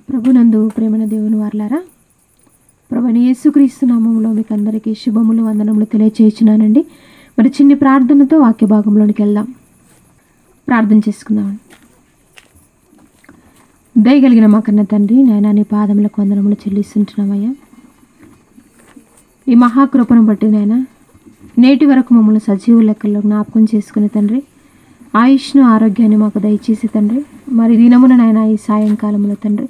ప్రభునందు ప్రేమన దేవుని వార్లారా ప్రభుని యేసుక్రీస్తు నామంలో మీకు అందరికీ శుభములు వందనములు తెలియచేయుచున్నానండి మరి చిన్ని ప్రార్థనతో వాక్య భాగంలోనికి వెళ్దాం ప్రార్థన చేసుకుందామండి దయగలిగిన మా కన్న తండ్రి నాయనా నీ పాదములకు వందనములు చెల్లిస్తుంటున్నామయ్యా ఈ మహాకృపను బట్టి నాయనా నేటి వరకు మమ్మల్ని సజీవ లెక్కల్లో జ్ఞాపకం చేసుకుని తండ్రి ఆయుష్ను ఆరోగ్యాన్ని మాకు దయచేసి తండ్రి మరి దినమున నాయన ఈ సాయంకాలంలో తండ్రి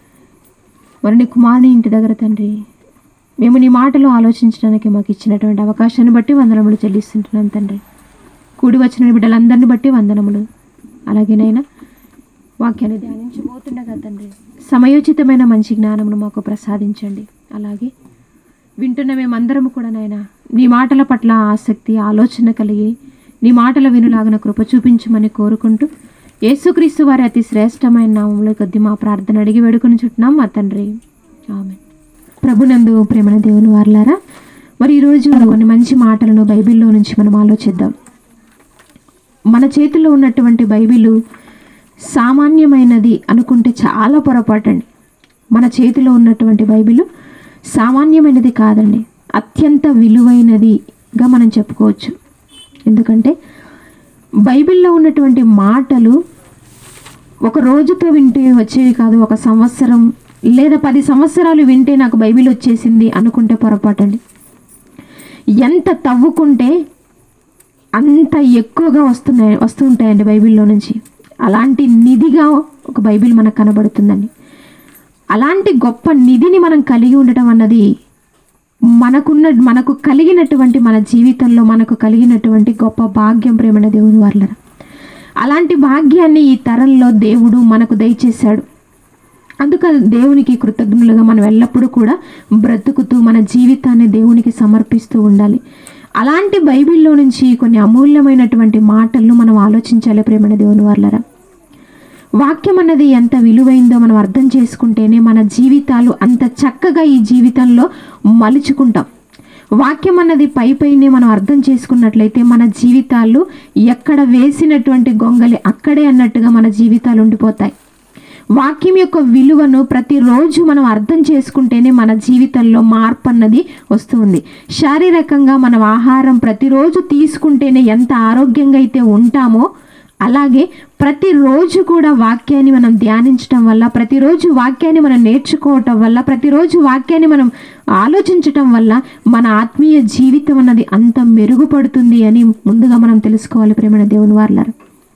మరి నీ కుమారుని ఇంటి దగ్గర తండ్రి మేము నీ మాటలు ఆలోచించడానికి మాకు ఇచ్చినటువంటి అవకాశాన్ని బట్టి వందనములు చెల్లిస్తుంటున్నాం తండ్రి కూడి వచ్చిన బిడ్డలందరిని బట్టి వందనములు అలాగేనైనా వాక్యాన్ని ధ్యానించబోతుండగా తండ్రి సమయోచితమైన మంచి జ్ఞానమును మాకు ప్రసాదించండి అలాగే వింటున్న మేమందరము కూడా నాయన నీ మాటల పట్ల ఆసక్తి ఆలోచన కలిగి నీ మాటల వినులాగిన కృప చూపించమని కోరుకుంటూ యేసుక్రీస్తు వారి అతి శ్రేష్టమైన నామంలో కొద్ది మా ప్రార్థన అడిగి వేడుకొని చుట్టున్నాం మా తండ్రి ఆమె ప్రభునందు ప్రేమన దేవుని వార్లారా మరి ఈరోజు కొన్ని మంచి మాటలను బైబిల్లో నుంచి మనం ఆలోచిద్దాం మన చేతిలో ఉన్నటువంటి బైబిలు సామాన్యమైనది అనుకుంటే చాలా పొరపాటండి మన చేతిలో ఉన్నటువంటి బైబిలు సామాన్యమైనది కాదండి అత్యంత విలువైనదిగా మనం చెప్పుకోవచ్చు ఎందుకంటే బైబిల్లో ఉన్నటువంటి మాటలు ఒక రోజుతో వింటే వచ్చేవి కాదు ఒక సంవత్సరం లేదా పది సంవత్సరాలు వింటే నాకు బైబిల్ వచ్చేసింది అనుకుంటే పొరపాటండి ఎంత తవ్వుకుంటే అంత ఎక్కువగా వస్తున్నాయి వస్తూ ఉంటాయండి బైబిల్లో నుంచి అలాంటి నిధిగా ఒక బైబిల్ మనకు కనబడుతుందండి అలాంటి గొప్ప నిధిని మనం కలిగి ఉండటం అన్నది మనకున్న మనకు కలిగినటువంటి మన జీవితంలో మనకు కలిగినటువంటి గొప్ప భాగ్యం ప్రేమణ దేవుని వాళ్ళరా అలాంటి భాగ్యాన్ని ఈ తరంలో దేవుడు మనకు దయచేశాడు అందుక దేవునికి కృతజ్ఞులుగా మనం ఎల్లప్పుడూ కూడా బ్రతుకుతూ మన జీవితాన్ని దేవునికి సమర్పిస్తూ ఉండాలి అలాంటి బైబిల్లో నుంచి కొన్ని అమూల్యమైనటువంటి మాటలను మనం ఆలోచించాలి ప్రేమణ దేవుని వాళ్ళరా వాక్యం అన్నది ఎంత విలువైందో మనం అర్థం చేసుకుంటేనే మన జీవితాలు అంత చక్కగా ఈ జీవితంలో మలుచుకుంటాం వాక్యం అన్నది పై పైనే మనం అర్థం చేసుకున్నట్లయితే మన జీవితాలు ఎక్కడ వేసినటువంటి గొంగలి అక్కడే అన్నట్టుగా మన జీవితాలు ఉండిపోతాయి వాక్యం యొక్క విలువను ప్రతిరోజు మనం అర్థం చేసుకుంటేనే మన జీవితంలో మార్పు అన్నది వస్తుంది శారీరకంగా మనం ఆహారం ప్రతిరోజు తీసుకుంటేనే ఎంత ఆరోగ్యంగా అయితే ఉంటామో అలాగే ప్రతిరోజు కూడా వాక్యాన్ని మనం ధ్యానించటం వల్ల ప్రతిరోజు వాక్యాన్ని మనం నేర్చుకోవటం వల్ల ప్రతిరోజు వాక్యాన్ని మనం ఆలోచించటం వల్ల మన ఆత్మీయ జీవితం అన్నది అంత మెరుగుపడుతుంది అని ముందుగా మనం తెలుసుకోవాలి ప్రేమణ దేవుని వార్లారు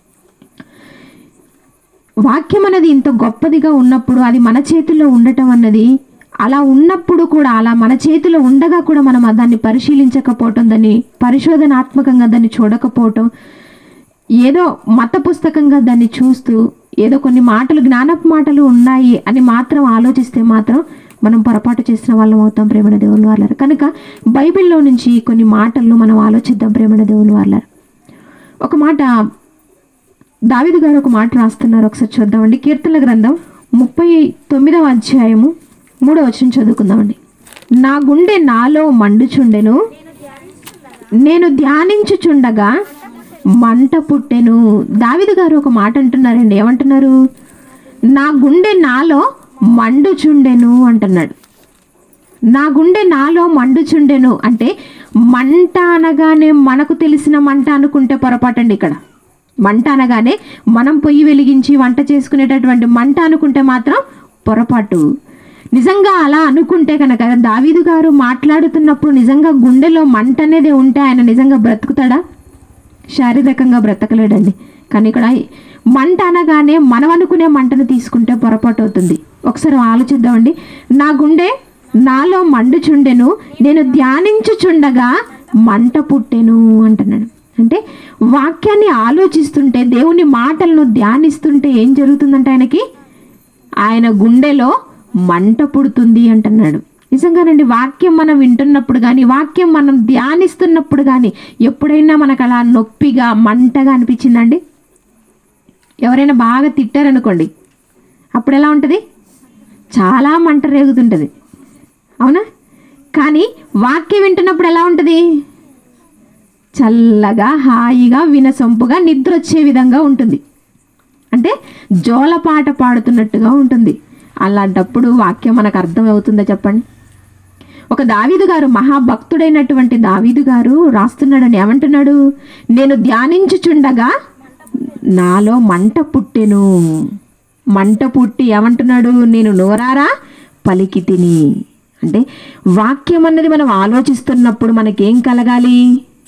వాక్యం అనేది ఇంత గొప్పదిగా ఉన్నప్పుడు అది మన చేతిలో ఉండటం అన్నది అలా ఉన్నప్పుడు కూడా అలా మన చేతిలో ఉండగా కూడా మనం దాన్ని పరిశీలించకపోవటం దాన్ని పరిశోధనాత్మకంగా దాన్ని చూడకపోవటం ఏదో మత పుస్తకంగా దాన్ని చూస్తూ ఏదో కొన్ని మాటలు జ్ఞానపు మాటలు ఉన్నాయి అని మాత్రం ఆలోచిస్తే మాత్రం మనం పొరపాటు చేసిన వాళ్ళం అవుతాం ప్రేమణ దేవుని వాళ్ళారు కనుక బైబిల్లో నుంచి కొన్ని మాటలను మనం ఆలోచిద్దాం ప్రేమణ దేవుని వాళ్ళారు ఒక మాట దావిదు గారు ఒక మాట రాస్తున్నారు ఒకసారి చూద్దామండి కీర్తన గ్రంథం ముప్పై తొమ్మిదవ అధ్యాయము మూడవ వచనం చదువుకుందామండి నా గుండె నాలో మండుచుండెను నేను ధ్యానించుచుండగా మంట పుట్టెను దావిదు గారు ఒక మాట అంటున్నారండి ఏమంటున్నారు నా గుండె నాలో మండుచుండెను అంటున్నాడు నా గుండె నాలో మండుచుండెను అంటే మంట అనగానే మనకు తెలిసిన మంట అనుకుంటే పొరపాటండి ఇక్కడ మంట అనగానే మనం పొయ్యి వెలిగించి వంట చేసుకునేటటువంటి మంట అనుకుంటే మాత్రం పొరపాటు నిజంగా అలా అనుకుంటే కనుక దావీదు గారు మాట్లాడుతున్నప్పుడు నిజంగా గుండెలో మంట అనేది ఉంటే ఆయన నిజంగా బ్రతుకుతాడా శారీరకంగా బ్రతకలేడండి కానీ ఇక్కడ మంట అనగానే మనం అనుకునే మంటను తీసుకుంటే పొరపాటు అవుతుంది ఒకసారి ఆలోచిద్దామండి నా గుండె నాలో మండుచుండెను నేను ధ్యానించుచుండగా మంట పుట్టెను అంటున్నాడు అంటే వాక్యాన్ని ఆలోచిస్తుంటే దేవుని మాటలను ధ్యానిస్తుంటే ఏం జరుగుతుందంటే ఆయనకి ఆయన గుండెలో మంట పుడుతుంది అంటున్నాడు నిజంగానండి వాక్యం మనం వింటున్నప్పుడు కానీ వాక్యం మనం ధ్యానిస్తున్నప్పుడు కానీ ఎప్పుడైనా మనకు అలా నొప్పిగా మంటగా అనిపించిందండి ఎవరైనా బాగా తిట్టారనుకోండి అప్పుడు ఎలా ఉంటుంది చాలా మంట రేగుతుంటుంది అవునా కానీ వాక్యం వింటున్నప్పుడు ఎలా ఉంటుంది చల్లగా హాయిగా వినసొంపుగా నిద్ర వచ్చే విధంగా ఉంటుంది అంటే జోలపాట పాడుతున్నట్టుగా ఉంటుంది అలాంటప్పుడు వాక్యం మనకు అర్థం అవుతుందా చెప్పండి ఒక దావీదు గారు మహాభక్తుడైనటువంటి దావీదు గారు రాస్తున్నాడని ఏమంటున్నాడు నేను ధ్యానించుచుండగా నాలో మంట పుట్టెను మంట పుట్టి ఏమంటున్నాడు నేను నోరారా పలికి తిని అంటే వాక్యం అన్నది మనం ఆలోచిస్తున్నప్పుడు మనకేం కలగాలి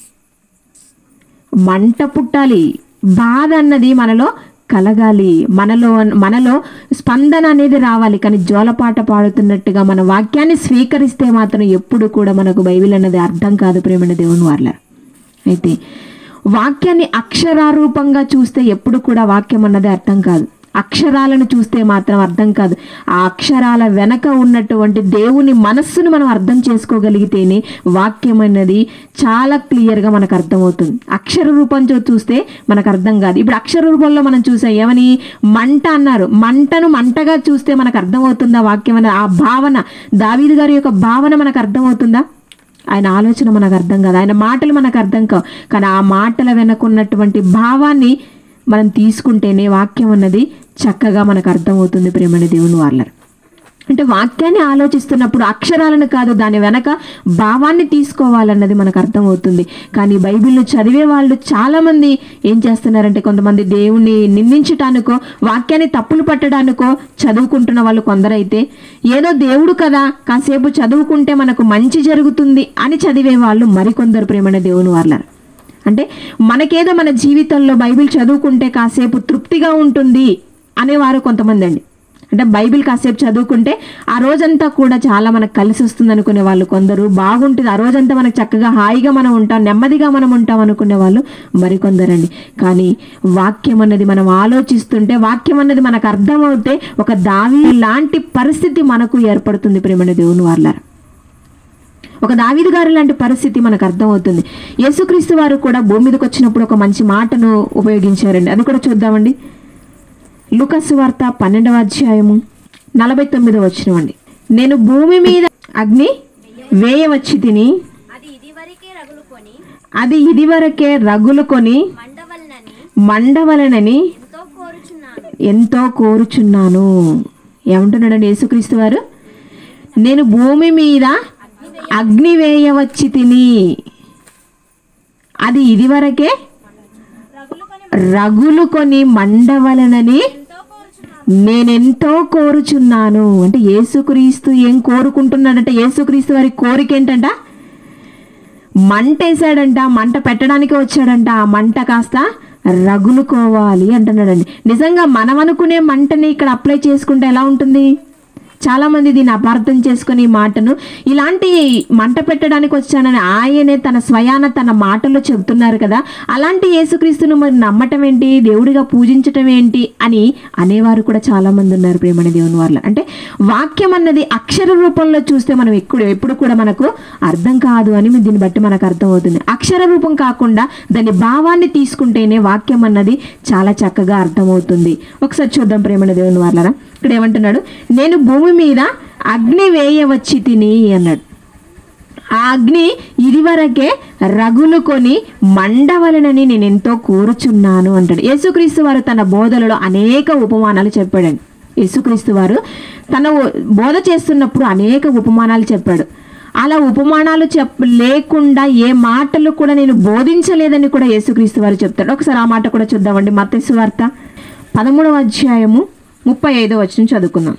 మంట పుట్టాలి బాధ అన్నది మనలో కలగాలి మనలో మనలో స్పందన అనేది రావాలి కానీ జోలపాట పాడుతున్నట్టుగా మన వాక్యాన్ని స్వీకరిస్తే మాత్రం ఎప్పుడు కూడా మనకు బైబిల్ అన్నది అర్థం కాదు ప్రేమణ దేవుని వాళ్ళ అయితే వాక్యాన్ని అక్షరారూపంగా చూస్తే ఎప్పుడు కూడా వాక్యం అన్నది అర్థం కాదు అక్షరాలను చూస్తే మాత్రం అర్థం కాదు ఆ అక్షరాల వెనక ఉన్నటువంటి దేవుని మనస్సును మనం అర్థం చేసుకోగలిగితేనే వాక్యం అన్నది చాలా క్లియర్గా మనకు అర్థమవుతుంది అక్షర రూపంతో చూస్తే మనకు అర్థం కాదు ఇప్పుడు అక్షర రూపంలో మనం చూసాం ఏమని మంట అన్నారు మంటను మంటగా చూస్తే మనకు అర్థమవుతుందా వాక్యం అన్నది ఆ భావన దావీదు గారి యొక్క భావన మనకు అర్థమవుతుందా ఆయన ఆలోచన మనకు అర్థం కాదు ఆయన మాటలు మనకు అర్థం కావు కానీ ఆ మాటల వెనకున్నటువంటి భావాన్ని మనం తీసుకుంటేనే వాక్యం అన్నది చక్కగా మనకు అర్థమవుతుంది ప్రేమని దేవుని వాళ్ళరు అంటే వాక్యాన్ని ఆలోచిస్తున్నప్పుడు అక్షరాలను కాదు దాని వెనక భావాన్ని తీసుకోవాలన్నది మనకు అర్థమవుతుంది కానీ బైబిల్ను చదివే వాళ్ళు చాలామంది ఏం చేస్తున్నారంటే కొంతమంది దేవుణ్ణి నిందించటానికో వాక్యాన్ని తప్పులు పట్టడానికో చదువుకుంటున్న వాళ్ళు కొందరైతే ఏదో దేవుడు కదా కాసేపు చదువుకుంటే మనకు మంచి జరుగుతుంది అని చదివే వాళ్ళు మరికొందరు ప్రేమణ దేవుని వాళ్ళరు అంటే మనకేదో మన జీవితంలో బైబిల్ చదువుకుంటే కాసేపు తృప్తిగా ఉంటుంది అనేవారు కొంతమంది అండి అంటే బైబిల్ కాసేపు చదువుకుంటే ఆ రోజంతా కూడా చాలా మనకు కలిసి వస్తుంది అనుకునే వాళ్ళు కొందరు బాగుంటుంది ఆ రోజంతా మనకు చక్కగా హాయిగా మనం ఉంటాం నెమ్మదిగా మనం ఉంటాం అనుకునే వాళ్ళు మరికొందరండి కానీ వాక్యం అన్నది మనం ఆలోచిస్తుంటే వాక్యం అన్నది మనకు అర్థమవుతే ఒక దావి లాంటి పరిస్థితి మనకు ఏర్పడుతుంది ప్రేమణ దేవుని వాళ్ళారు ఒక దావీదు గారు లాంటి పరిస్థితి మనకు అర్థమవుతుంది యేసుక్రీస్తు వారు కూడా భూమి మీదకి వచ్చినప్పుడు ఒక మంచి మాటను ఉపయోగించారండి అది కూడా చూద్దామండి లుకస్ వార్త పన్నెండవ అధ్యాయము నలభై తొమ్మిదవ వచ్చినవండి నేను భూమి మీద అగ్ని వేయవచ్చి తిని అది ఇదివరకే రగులుకొని అది ఇదివరకే రగులుకొని మండవలనని మండవలనని ఎంతో కోరుచున్నాను ఎంతో కోరుచున్నాను ఏమంటున్నాడండి యేసుక్రీస్తు వారు నేను భూమి మీద అగ్ని వేయవచ్చి తిని అది ఇదివరకే రగులుకొని రగులుకొని మండవలనని ఎంతో కోరుచున్నాను నేనెంతో కోరుచున్నాను అంటే యేసుక్రీస్తు ఏం కోరుకుంటున్నాడంటే యేసుక్రీస్తు వారి కోరిక ఏంటంట మంట వేసాడంట మంట పెట్టడానికి వచ్చాడంట ఆ మంట కాస్త రగులుకోవాలి అంటున్నాడండి నిజంగా మనం అనుకునే మంటని ఇక్కడ అప్లై చేసుకుంటే ఎలా ఉంటుంది చాలామంది దీన్ని అపార్థం చేసుకుని ఈ మాటను ఇలాంటి మంట పెట్టడానికి వచ్చానని ఆయనే తన స్వయాన తన మాటల్లో చెబుతున్నారు కదా అలాంటి యేసుక్రీస్తును మరి నమ్మటం ఏంటి దేవుడిగా పూజించటం ఏంటి అని అనేవారు కూడా చాలామంది ఉన్నారు ప్రేమని దేవుని వాళ్ళ అంటే వాక్యం అన్నది అక్షర రూపంలో చూస్తే మనం ఎప్పుడు ఎప్పుడు కూడా మనకు అర్థం కాదు అని దీన్ని బట్టి మనకు అర్థం అవుతుంది అక్షర రూపం కాకుండా దాని భావాన్ని తీసుకుంటేనే వాక్యం అన్నది చాలా చక్కగా అర్థమవుతుంది ఒకసారి చూద్దాం ప్రేమణ దేవుని వాళ్ళరా ఇక్కడ ఏమంటున్నాడు నేను భూమి మీద అగ్ని వేయవచ్చి తిని అన్నాడు ఆ అగ్ని ఇదివరకే రగులుకొని మండవలనని నేను ఎంతో కోరుచున్నాను అంటాడు యేసుక్రీస్తు వారు తన బోధలలో అనేక ఉపమానాలు చెప్పాడండి యేసుక్రీస్తు వారు తన ఓ- బోధ చేస్తున్నప్పుడు అనేక ఉపమానాలు చెప్పాడు అలా ఉపమానాలు చెప్ లేకుండా ఏ మాటలు కూడా నేను బోధించలేదని కూడా యేసుక్రీస్తు వారు చెప్తాడు ఒకసారి ఆ మాట కూడా చూద్దామండి మత్తయి వార్త పదమూడవ అధ్యాయము ముప్పై ఐదో వచ్చిన చదువుకుందాం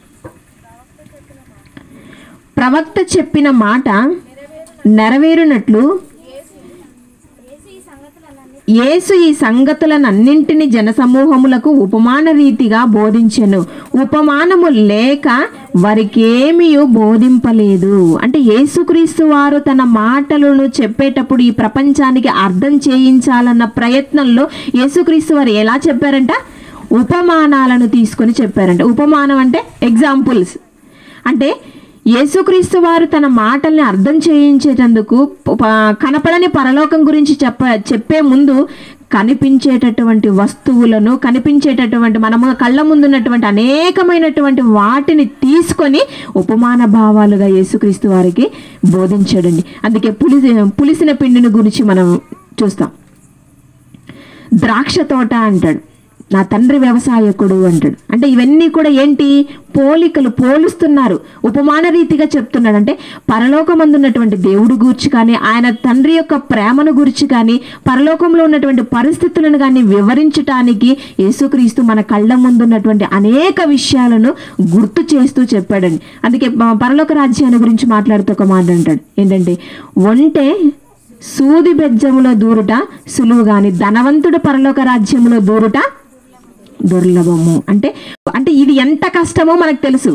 ప్రవక్త చెప్పిన మాట నెరవేరునట్లు యేసు ఈ సంగతులన్నీ యేసు ఈ సంగతులనన్నింటిని జనసమూహములకు ఉపమాన రీతిగా బోధించెను ఉపమానము లేక వారికేమీ బోధింపలేదు అంటే యేసుక్రీస్తు వారు తన మాటలను చెప్పేటప్పుడు ఈ ప్రపంచానికి అర్థం చేయించాలన్న ప్రయత్నంలో యేసుక్రీస్తు వారు ఎలా చెప్పారంట ఉపమానాలను తీసుకొని చెప్పారంట ఉపమానం అంటే ఎగ్జాంపుల్స్ అంటే యేసుక్రీస్తు వారు తన మాటల్ని అర్థం చేయించేటందుకు ప- కనపడని పరలోకం గురించి చెప్ప చెప్పే ముందు కనిపించేటటువంటి వస్తువులను కనిపించేటటువంటి మనము కళ్ళ ముందున్నటువంటి అనేకమైనటువంటి వాటిని తీసుకొని ఉపమాన భావాలుగా యేసుక్రీస్తు వారికి బోధించాడండి అందుకే పులిసి పులిసిన పిండిని గురించి మనం చూస్తాం ద్రాక్ష తోట అంటాడు నా తండ్రి వ్యవసాయకుడు అంటాడు అంటే ఇవన్నీ కూడా ఏంటి పోలికలు పోలుస్తున్నారు ఉపమాన రీతిగా చెప్తున్నాడు అంటే పరలోకమందున్నటువంటి దేవుడు గూర్చి కానీ ఆయన తండ్రి యొక్క ప్రేమను గురించి కానీ పరలోకంలో ఉన్నటువంటి పరిస్థితులను కానీ వివరించటానికి యేసుక్రీస్తు మన కళ్ళ ముందు ఉన్నటువంటి అనేక విషయాలను గుర్తు చేస్తూ చెప్పాడండి అందుకే ప- పరలోక రాజ్యాన్ని గురించి మాట్లాడుతూ ఒక మాట అంటాడు ఏంటంటే ఒంటే సూది బెజ్జములో దూరుట సులువు గాని ధనవంతుడు పరలోక రాజ్యములో దూరుట దుర్లభము అంటే అంటే ఇది ఎంత కష్టమో మనకు తెలుసు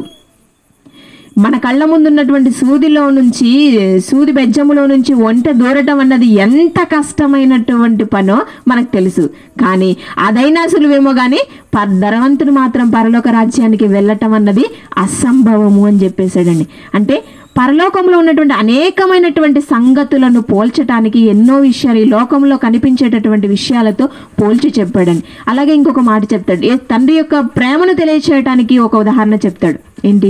మన కళ్ళ ముందున్నటువంటి సూదిలో నుంచి సూది బెజ్జములో నుంచి ఒంట దూరటం అన్నది ఎంత కష్టమైనటువంటి పనో మనకు తెలుసు కానీ అదైనా సులువేమో కానీ ప- ధనవంతుడు మాత్రం పరలోక రాజ్యానికి వెళ్ళటం అన్నది అసంభవము అని చెప్పేశాడండి అంటే పరలోకంలో ఉన్నటువంటి అనేకమైనటువంటి సంగతులను పోల్చటానికి ఎన్నో విషయాలు ఈ లోకంలో కనిపించేటటువంటి విషయాలతో పోల్చి చెప్పాడని అలాగే ఇంకొక మాట చెప్తాడు ఏ తండ్రి యొక్క ప్రేమను తెలియచేయటానికి ఒక ఉదాహరణ చెప్తాడు ఏంటి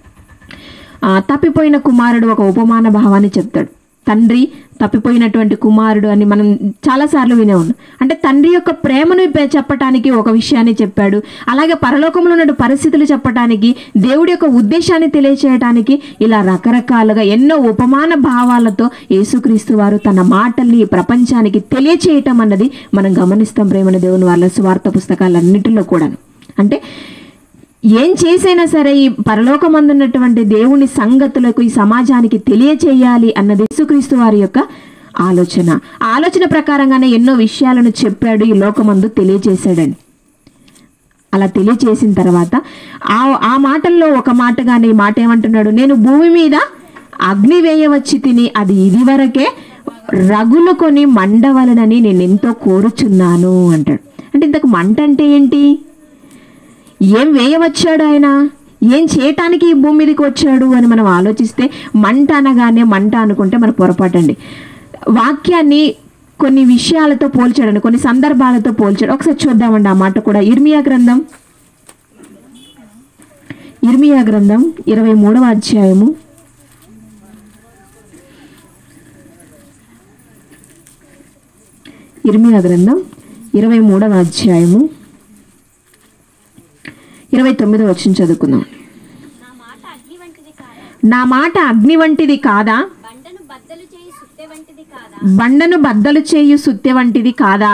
ఆ, తప్పిపోయిన కుమారుడు ఒక ఉపమాన భావాన్ని చెప్తాడు తండ్రి తప్పిపోయినటువంటి కుమారుడు అని మనం చాలాసార్లు వినే ఉన్నాం అంటే తండ్రి యొక్క ప్రేమను పె- చెప్పటానికి ఒక విషయాన్ని చెప్పాడు అలాగే పరలోకంలో ఉన్న పరిస్థితులు చెప్పటానికి దేవుడి యొక్క ఉద్దేశాన్ని తెలియచేయటానికి ఇలా రకరకాలుగా ఎన్నో ఉపమాన భావాలతో యేసుక్రీస్తు వారు తన మాటల్ని ఈ ప్రపంచానికి తెలియచేయటం అన్నది మనం గమనిస్తాం ప్రేమణ దేవుని వాళ్ళ స్వార్థ పుస్తకాలన్నిటిలో కూడాను అంటే ఏం చేసైనా సరే ఈ పరలోకమందున్నటువంటి దేవుని సంగతులకు ఈ సమాజానికి తెలియచేయాలి అన్నది యేసుక్రీస్తు వారి యొక్క ఆలోచన ఆ ఆలోచన ప్రకారంగానే ఎన్నో విషయాలను చెప్పాడు ఈ లోకమందు తెలియచేశాడండి అలా తెలియచేసిన తర్వాత ఆ ఆ మాటల్లో ఒక మాటగానే ఈ మాట ఏమంటున్నాడు నేను భూమి మీద అగ్ని వేయవచ్చి తిని అది ఇది వరకే రగులు కొని మండవలనని నేను ఎంతో కోరుచున్నాను అంటాడు అంటే ఇంతకు మంట అంటే ఏంటి ఏం వేయవచ్చాడు ఆయన ఏం చేయటానికి ఈ భూమి మీదకి వచ్చాడు అని మనం ఆలోచిస్తే మంట అనగానే మంట అనుకుంటే మన పొరపాటండి వాక్యాన్ని కొన్ని విషయాలతో పోల్చాడండి కొన్ని సందర్భాలతో పోల్చాడు ఒకసారి చూద్దామండి ఆ మాట కూడా ఇర్మియా గ్రంథం ఇర్మియా గ్రంథం ఇరవై మూడవ అధ్యాయము ఇర్మియా గ్రంథం ఇరవై మూడవ అధ్యాయము ఇరవై తొమ్మిదో వచ్చిన చదువుకుందాం నా మాట అగ్ని వంటిది కాదా నా మాట అగ్ని వంటిది కాదా బండను బద్దలు చేయి సుత్తె వంటిది కాదా బండను బద్దలు చేయు సుత్తె వంటిది కాదా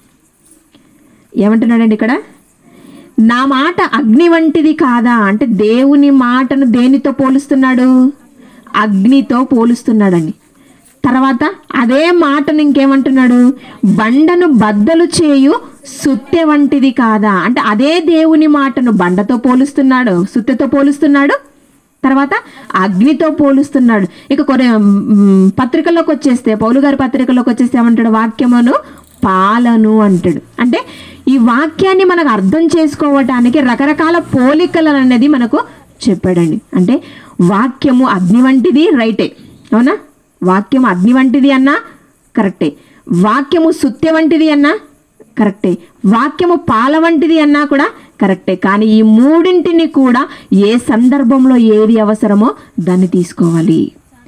ఏమంటున్నాడండి ఇక్కడ నా మాట అగ్ని వంటిది కాదా అంటే దేవుని మాటను దేనితో పోలుస్తున్నాడు అగ్నితో పోలుస్తున్నాడండి తర్వాత అదే మాటను ఇంకేమంటున్నాడు బండను బద్దలు చేయు సుత్తె వంటిది కాదా అంటే అదే దేవుని మాటను బండతో పోలుస్తున్నాడు సుత్తెతో పోలుస్తున్నాడు తర్వాత అగ్నితో పోలుస్తున్నాడు ఇక కొన్ని మ్, పత్రికల్లోకి వచ్చేస్తే పౌలు గారి పత్రికలోకి వచ్చేస్తే ఏమంటాడు వాక్యమును పాలను అంటాడు అంటే ఈ వాక్యాన్ని మనకు అర్థం చేసుకోవటానికి రకరకాల పోలికలు అనేది మనకు చెప్పాడండి అంటే వాక్యము అగ్ని వంటిది రైటే అవునా వాక్యం అగ్ని వంటిది అన్నా కరెక్టే వాక్యము సుత్య వంటిది అన్నా కరెక్టే వాక్యము పాల వంటిది అన్నా కూడా కరెక్టే కానీ ఈ మూడింటిని కూడా ఏ సందర్భంలో ఏది అవసరమో దాన్ని తీసుకోవాలి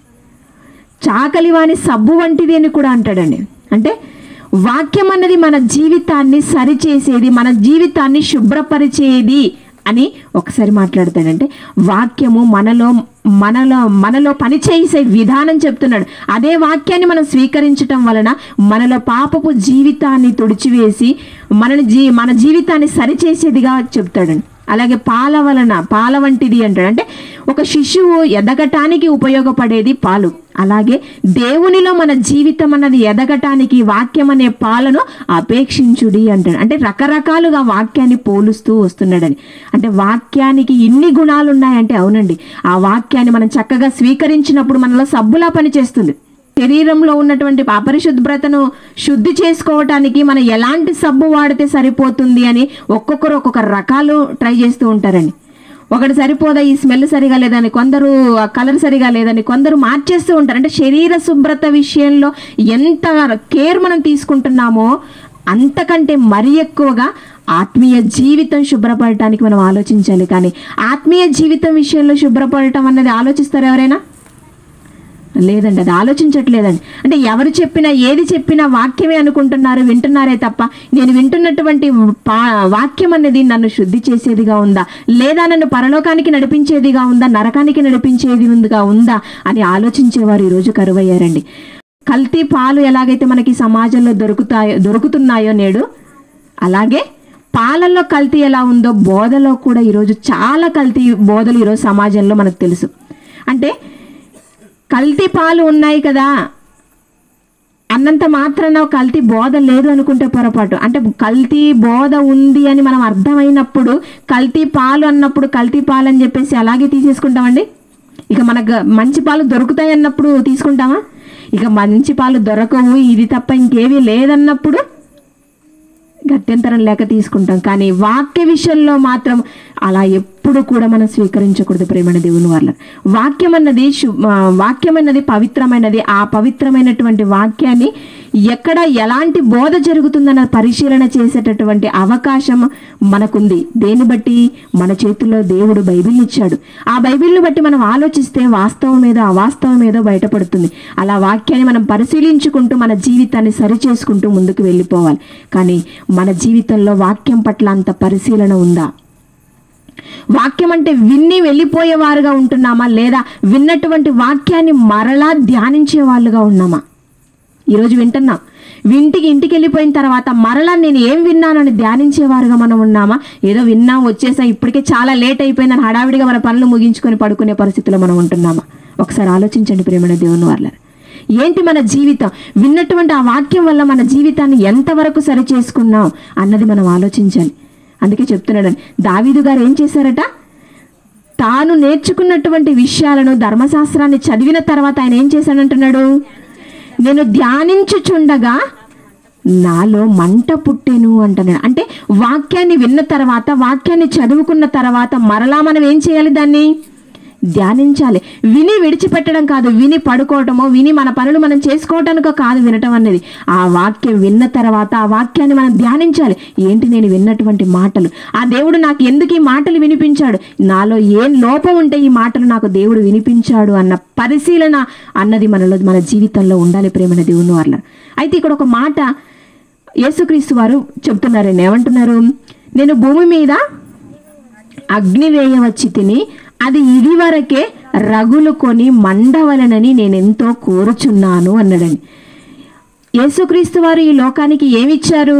చాకలివాని సబ్బు వంటిది అని కూడా అంటాడండి అంటే వాక్యం అన్నది మన జీవితాన్ని సరిచేసేది మన జీవితాన్ని శుభ్రపరిచేది అని ఒకసారి మాట్లాడతాడంటే వాక్యము మనలో మనలో మనలో పనిచేసే విధానం చెప్తున్నాడు అదే వాక్యాన్ని మనం స్వీకరించటం వలన మనలో పాపపు జీవితాన్ని తుడిచివేసి మనని జీ మన జీవితాన్ని సరిచేసేదిగా చెప్తాడండి అలాగే పాల వలన పాల వంటిది అంటాడు అంటే ఒక శిశువు ఎదగటానికి ఉపయోగపడేది పాలు అలాగే దేవునిలో మన జీవితం అన్నది ఎదగటానికి వాక్యం అనే పాలను అపేక్షించుడి అంటాడు అంటే రకరకాలుగా వాక్యాన్ని పోలుస్తూ వస్తున్నాడని అంటే వాక్యానికి ఇన్ని గుణాలు ఉన్నాయంటే అవునండి ఆ వాక్యాన్ని మనం చక్కగా స్వీకరించినప్పుడు మనలో సబ్బులా పనిచేస్తుంది శరీరంలో ఉన్నటువంటి అపరిశుభ్రతను శుద్ధి చేసుకోవటానికి మనం ఎలాంటి సబ్బు వాడితే సరిపోతుంది అని ఒక్కొక్కరు ఒక్కొక్క రకాలు ట్రై చేస్తూ ఉంటారండి ఒకటి సరిపోదా ఈ స్మెల్ సరిగా లేదని కొందరు ఆ కలర్ సరిగా లేదని కొందరు మార్చేస్తూ ఉంటారు అంటే శరీర శుభ్రత విషయంలో ఎంత కేర్ మనం తీసుకుంటున్నామో అంతకంటే మరి ఎక్కువగా ఆత్మీయ జీవితం శుభ్రపడటానికి మనం ఆలోచించాలి కానీ ఆత్మీయ జీవితం విషయంలో శుభ్రపడటం అన్నది ఆలోచిస్తారు ఎవరైనా లేదండి అది ఆలోచించట్లేదండి అంటే ఎవరు చెప్పినా ఏది చెప్పినా వాక్యమే అనుకుంటున్నారు వింటున్నారే తప్ప నేను వింటున్నటువంటి పా వాక్యం అనేది నన్ను శుద్ధి చేసేదిగా ఉందా లేదా నన్ను పరలోకానికి నడిపించేదిగా ఉందా నరకానికి నడిపించేది ఉందిగా ఉందా అని ఆలోచించేవారు ఈరోజు కరువయ్యారండి కల్తీ పాలు ఎలాగైతే మనకి సమాజంలో దొరుకుతాయో దొరుకుతున్నాయో నేడు అలాగే పాలల్లో కల్తీ ఎలా ఉందో బోధలో కూడా ఈరోజు చాలా కల్తీ బోధలు ఈరోజు సమాజంలో మనకు తెలుసు అంటే కల్తీ పాలు ఉన్నాయి కదా అన్నంత మాత్రాన కల్తీ బోధ లేదు అనుకుంటే పొరపాటు అంటే కల్తీ బోధ ఉంది అని మనం అర్థమైనప్పుడు కల్తీ పాలు అన్నప్పుడు కల్తీ పాలు అని చెప్పేసి అలాగే తీసేసుకుంటామండి ఇక మనకు మంచి పాలు దొరుకుతాయి అన్నప్పుడు తీసుకుంటామా ఇక మంచి పాలు దొరకవు ఇది తప్ప ఇంకేమీ లేదన్నప్పుడు గత్యంతరం లేక తీసుకుంటాం కానీ వాక్య విషయంలో మాత్రం అలా ఎప్పుడు కూడా మనం స్వీకరించకూడదు ప్రేమణ దేవుని వాళ్ళ వాక్యం అన్నది శు- ఆ, వాక్యం అన్నది పవిత్రమైనది ఆ పవిత్రమైనటువంటి వాక్యాన్ని ఎక్కడ ఎలాంటి బోధ జరుగుతుందన్న పరిశీలన చేసేటటువంటి అవకాశం మనకుంది దేన్ని బట్టి మన చేతుల్లో దేవుడు బైబిల్ ఇచ్చాడు ఆ బైబిల్ని బట్టి మనం ఆలోచిస్తే వాస్తవం ఏదో అవాస్తవం ఏదో బయటపడుతుంది అలా వాక్యాన్ని మనం పరిశీలించుకుంటూ మన జీవితాన్ని సరిచేసుకుంటూ ముందుకు వెళ్ళిపోవాలి కానీ మన జీవితంలో వాక్యం పట్ల అంత పరిశీలన ఉందా వాక్యం అంటే విన్ని వెళ్ళిపోయేవారుగా ఉంటున్నామా లేదా విన్నటువంటి వాక్యాన్ని మరలా ధ్యానించే వాళ్ళుగా ఉన్నామా ఈరోజు వింటున్నాం వింటికి ఇంటికి వెళ్ళిపోయిన తర్వాత మరలా నేను ఏం విన్నానని ధ్యానించేవారుగా మనం ఉన్నామా ఏదో విన్నాం వచ్చేసా ఇప్పటికే చాలా లేట్ అయిపోయిందని హడావిడిగా మన పనులు ముగించుకొని పడుకునే పరిస్థితిలో మనం ఉంటున్నామా ఒకసారి ఆలోచించండి ప్రేమణ దేవుని వాళ్ళ ఏంటి మన జీవితం విన్నటువంటి ఆ వాక్యం వల్ల మన జీవితాన్ని ఎంతవరకు సరి చేసుకున్నాం అన్నది మనం ఆలోచించాలి అందుకే చెప్తున్నాడని దావీదు గారు ఏం చేశారట తాను నేర్చుకున్నటువంటి విషయాలను ధర్మశాస్త్రాన్ని చదివిన తర్వాత ఆయన ఏం చేశాడంటున్నాడు నేను ధ్యానించుచుండగా నాలో మంట పుట్టెను అంటున్నాడు అంటే వాక్యాన్ని విన్న తర్వాత వాక్యాన్ని చదువుకున్న తర్వాత మరలా మనం ఏం చేయాలి దాన్ని ధ్యానించాలి విని విడిచిపెట్టడం కాదు విని పడుకోవటమో విని మన పనులు మనం చేసుకోవటానికో కాదు వినటం అనేది ఆ వాక్యం విన్న తర్వాత ఆ వాక్యాన్ని మనం ధ్యానించాలి ఏంటి నేను విన్నటువంటి మాటలు ఆ దేవుడు నాకు ఎందుకు ఈ మాటలు వినిపించాడు నాలో ఏం లోపం ఉంటే ఈ మాటలు నాకు దేవుడు వినిపించాడు అన్న పరిశీలన అన్నది మనలో మన జీవితంలో ఉండాలి ప్రేమన దేవుని వాళ్ళ అయితే ఇక్కడ ఒక మాట యేసుక్రీస్తు వారు చెప్తున్నారండి ఏమంటున్నారు నేను భూమి మీద అగ్ని వేయవచ్చి తిని అది ఇది వరకే రగులు కొని మండవలనని నేను ఎంతో కోరుచున్నాను అన్నాడండి యేసుక్రీస్తు వారు ఈ లోకానికి ఏమిచ్చారు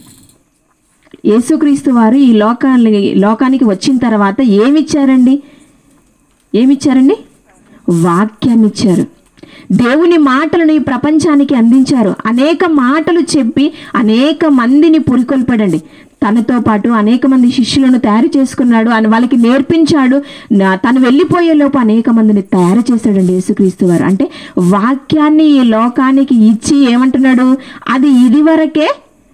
యేసుక్రీస్తు వారు ఈ లోకాన్ని లోకానికి వచ్చిన తర్వాత ఏమిచ్చారండి ఏమిచ్చారండి వాక్యాన్ని ఇచ్చారు దేవుని మాటలను ఈ ప్రపంచానికి అందించారు అనేక మాటలు చెప్పి అనేక మందిని పురికొల్పాడండి తనతో పాటు అనేక మంది శిష్యులను తయారు చేసుకున్నాడు అని వాళ్ళకి నేర్పించాడు నా- తను వెళ్ళిపోయే లోపు అనేక మందిని తయారు చేశాడండి యేసుక్రీస్తు వారు అంటే వాక్యాన్ని ఈ లోకానికి ఇచ్చి ఏమంటున్నాడు అది ఇది వరకే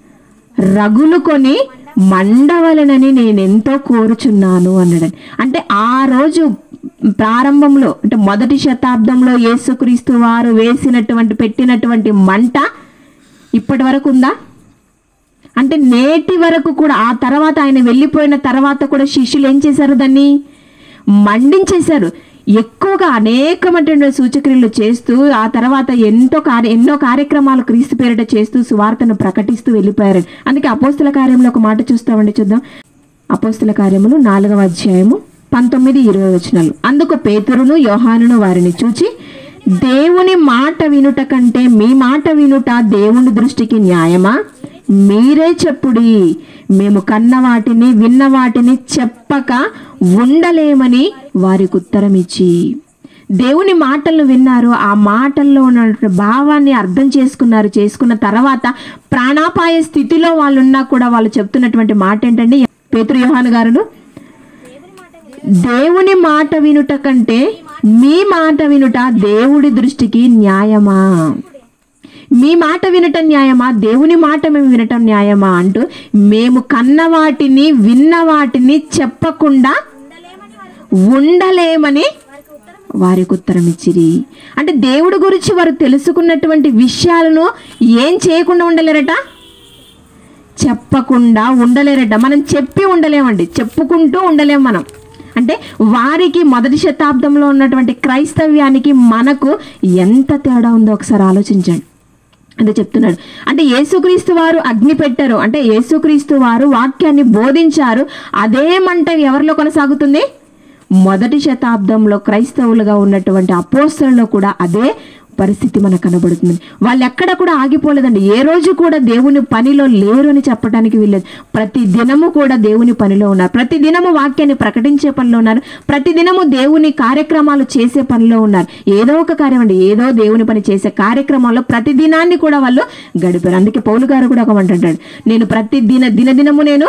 రగులు కొని మండవలనని నేను ఎంతో కోరుచున్నాను అన్నాడని అంటే ఆ రోజు ప్రారంభంలో అంటే మొదటి శతాబ్దంలో యేసుక్రీస్తు వారు వేసినటువంటి పెట్టినటువంటి మంట ఇప్పటి వరకు ఉందా అంటే నేటి వరకు కూడా ఆ తర్వాత ఆయన వెళ్ళిపోయిన తర్వాత కూడా శిష్యులు ఏం చేశారు దాన్ని మండించేశారు ఎక్కువగా అనేకమైనటువంటి సూచక్రియలు చేస్తూ ఆ తర్వాత ఎంతో కార్య ఎన్నో కార్యక్రమాలు క్రీస్తు పేరిట చేస్తూ సువార్తను ప్రకటిస్తూ వెళ్ళిపోయారు అందుకే అపోస్తుల కార్యంలో ఒక మాట చూస్తామండి చూద్దాం అపోస్తుల కార్యములు నాలుగవ అధ్యాయము పంతొమ్మిది ఇరవై వచనాలు అందుకు పేతురును యోహానును వారిని చూచి దేవుని మాట వినుట కంటే మీ మాట వినుట దేవుని దృష్టికి న్యాయమా మీరే చెప్పుడి మేము కన్న వాటిని విన్న వాటిని చెప్పక ఉండలేమని వారికి ఉత్తరం ఇచ్చి దేవుని మాటలను విన్నారు ఆ మాటల్లో ఉన్నటువంటి భావాన్ని అర్థం చేసుకున్నారు చేసుకున్న తర్వాత ప్రాణాపాయ స్థితిలో వాళ్ళు ఉన్నా కూడా వాళ్ళు చెప్తున్నటువంటి మాట ఏంటండి పేతురు యోహాను గారు దేవుని మాట వినుట కంటే మీ మాట వినుట దేవుడి దృష్టికి న్యాయమా మీ మాట వినటం న్యాయమా దేవుని మాట మేము వినటం న్యాయమా అంటూ మేము కన్న వాటిని విన్న వాటిని చెప్పకుండా ఉండలేమని వారికి ఉత్తరం ఇచ్చిరి అంటే దేవుడి గురించి వారు తెలుసుకున్నటువంటి విషయాలను ఏం చేయకుండా ఉండలేరట చెప్పకుండా ఉండలేరట మనం చెప్పి ఉండలేమండి చెప్పుకుంటూ ఉండలేం మనం అంటే వారికి మొదటి శతాబ్దంలో ఉన్నటువంటి క్రైస్తవ్యానికి మనకు ఎంత తేడా ఉందో ఒకసారి ఆలోచించండి అంటే చెప్తున్నాడు అంటే యేసుక్రీస్తు వారు అగ్ని పెట్టారు అంటే యేసుక్రీస్తు వారు వాక్యాన్ని బోధించారు అదే మంట ఎవరిలో కొనసాగుతుంది మొదటి శతాబ్దంలో క్రైస్తవులుగా ఉన్నటువంటి అపోస్తలలో కూడా అదే పరిస్థితి మనకు కనబడుతుంది వాళ్ళు ఎక్కడ కూడా ఆగిపోలేదండి ఏ రోజు కూడా దేవుని పనిలో లేరు అని చెప్పడానికి వీల్లేదు ప్రతి దినము కూడా దేవుని పనిలో ఉన్నారు ప్రతి దినము వాక్యాన్ని ప్రకటించే పనిలో ఉన్నారు ప్రతి దినము దేవుని కార్యక్రమాలు చేసే పనిలో ఉన్నారు ఏదో ఒక కార్యం అండి ఏదో దేవుని పని చేసే కార్యక్రమాల్లో ప్రతి దినాన్ని కూడా వాళ్ళు గడిపారు అందుకే పౌలు గారు కూడా ఒక మాట అంటాడు నేను ప్రతి దిన దినదినము నేను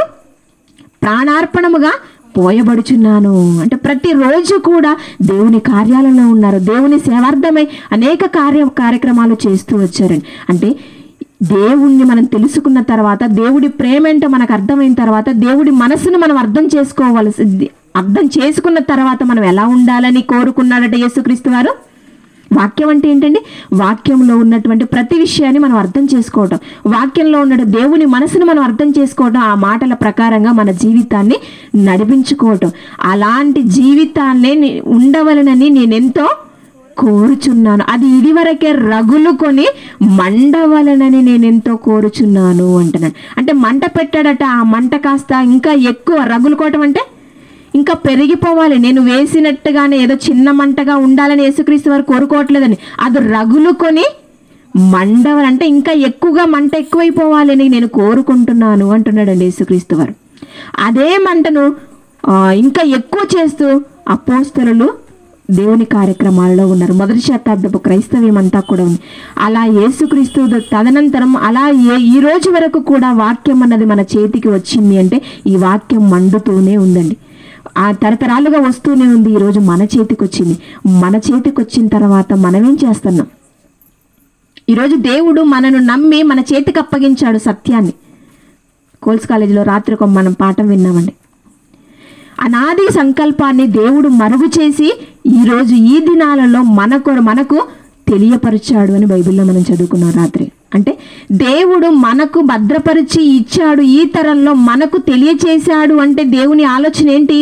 ప్రాణార్పణముగా పోయబడుచున్నాను అంటే ప్రతిరోజు కూడా దేవుని కార్యాలలో ఉన్నారు దేవుని సేవార్థమై అనేక కార్య కార్యక్రమాలు చేస్తూ వచ్చారండి అంటే దేవుణ్ణి మనం తెలుసుకున్న తర్వాత దేవుడి ప్రేమ ఏంటో మనకు అర్థమైన తర్వాత దేవుడి మనసును మనం అర్థం చేసుకోవాల్సింది అర్థం చేసుకున్న తర్వాత మనం ఎలా ఉండాలని కోరుకున్నాడట యేసుక్రీస్తు వారు వాక్యం అంటే ఏంటండి వాక్యంలో ఉన్నటువంటి ప్రతి విషయాన్ని మనం అర్థం చేసుకోవటం వాక్యంలో ఉన్న దేవుని మనసును మనం అర్థం చేసుకోవటం ఆ మాటల ప్రకారంగా మన జీవితాన్ని నడిపించుకోవటం అలాంటి జీవితాన్ని నే- ఉండవలనని నేనెంతో కోరుచున్నాను అది ఇదివరకే రగులుకొని మండవలనని నేనెంతో కోరుచున్నాను అంటున్నాను అంటే మంట పెట్టాడట ఆ మంట కాస్త ఇంకా ఎక్కువ రగులుకోవటం అంటే ఇంకా పెరిగిపోవాలి నేను వేసినట్టుగానే ఏదో చిన్న మంటగా ఉండాలని యేసుక్రీస్తు వారు కోరుకోవట్లేదని అది రగులుకొని మండవాలంటే ఇంకా ఎక్కువగా మంట ఎక్కువైపోవాలని నేను కోరుకుంటున్నాను అంటున్నాడండి యేసుక్రీస్తు వారు అదే మంటను ఆ, ఇంకా ఎక్కువ చేస్తూ అపోస్తలు దేవుని కార్యక్రమాల్లో ఉన్నారు మొదటి శతాబ్దపు క్రైస్తవ్యం అంతా కూడా ఉంది అలా యేసుక్రీస్తు ద- తదనంతరం అలా ఏ ఈ రోజు వరకు కూడా వాక్యం అన్నది మన చేతికి వచ్చింది అంటే ఈ వాక్యం మండుతూనే ఉందండి ఆ తరతరాలుగా వస్తూనే ఉంది ఈరోజు మన చేతికి వచ్చింది మన చేతికి వచ్చిన తర్వాత మనం ఏం చేస్తున్నాం ఈరోజు దేవుడు మనను నమ్మి మన చేతికి అప్పగించాడు సత్యాన్ని కోల్స్ కాలేజీలో రాత్రి ఒక మనం పాఠం విన్నామండి అనాది సంకల్పాన్ని దేవుడు మరుగు చేసి ఈరోజు ఈ దినాలలో మనకు మనకు తెలియపరిచాడు అని బైబిల్లో మనం చదువుకున్నాం రాత్రి అంటే దేవుడు మనకు భద్రపరిచి ఇచ్చాడు ఈ తరంలో మనకు తెలియచేశాడు అంటే దేవుని ఆలోచన ఏంటి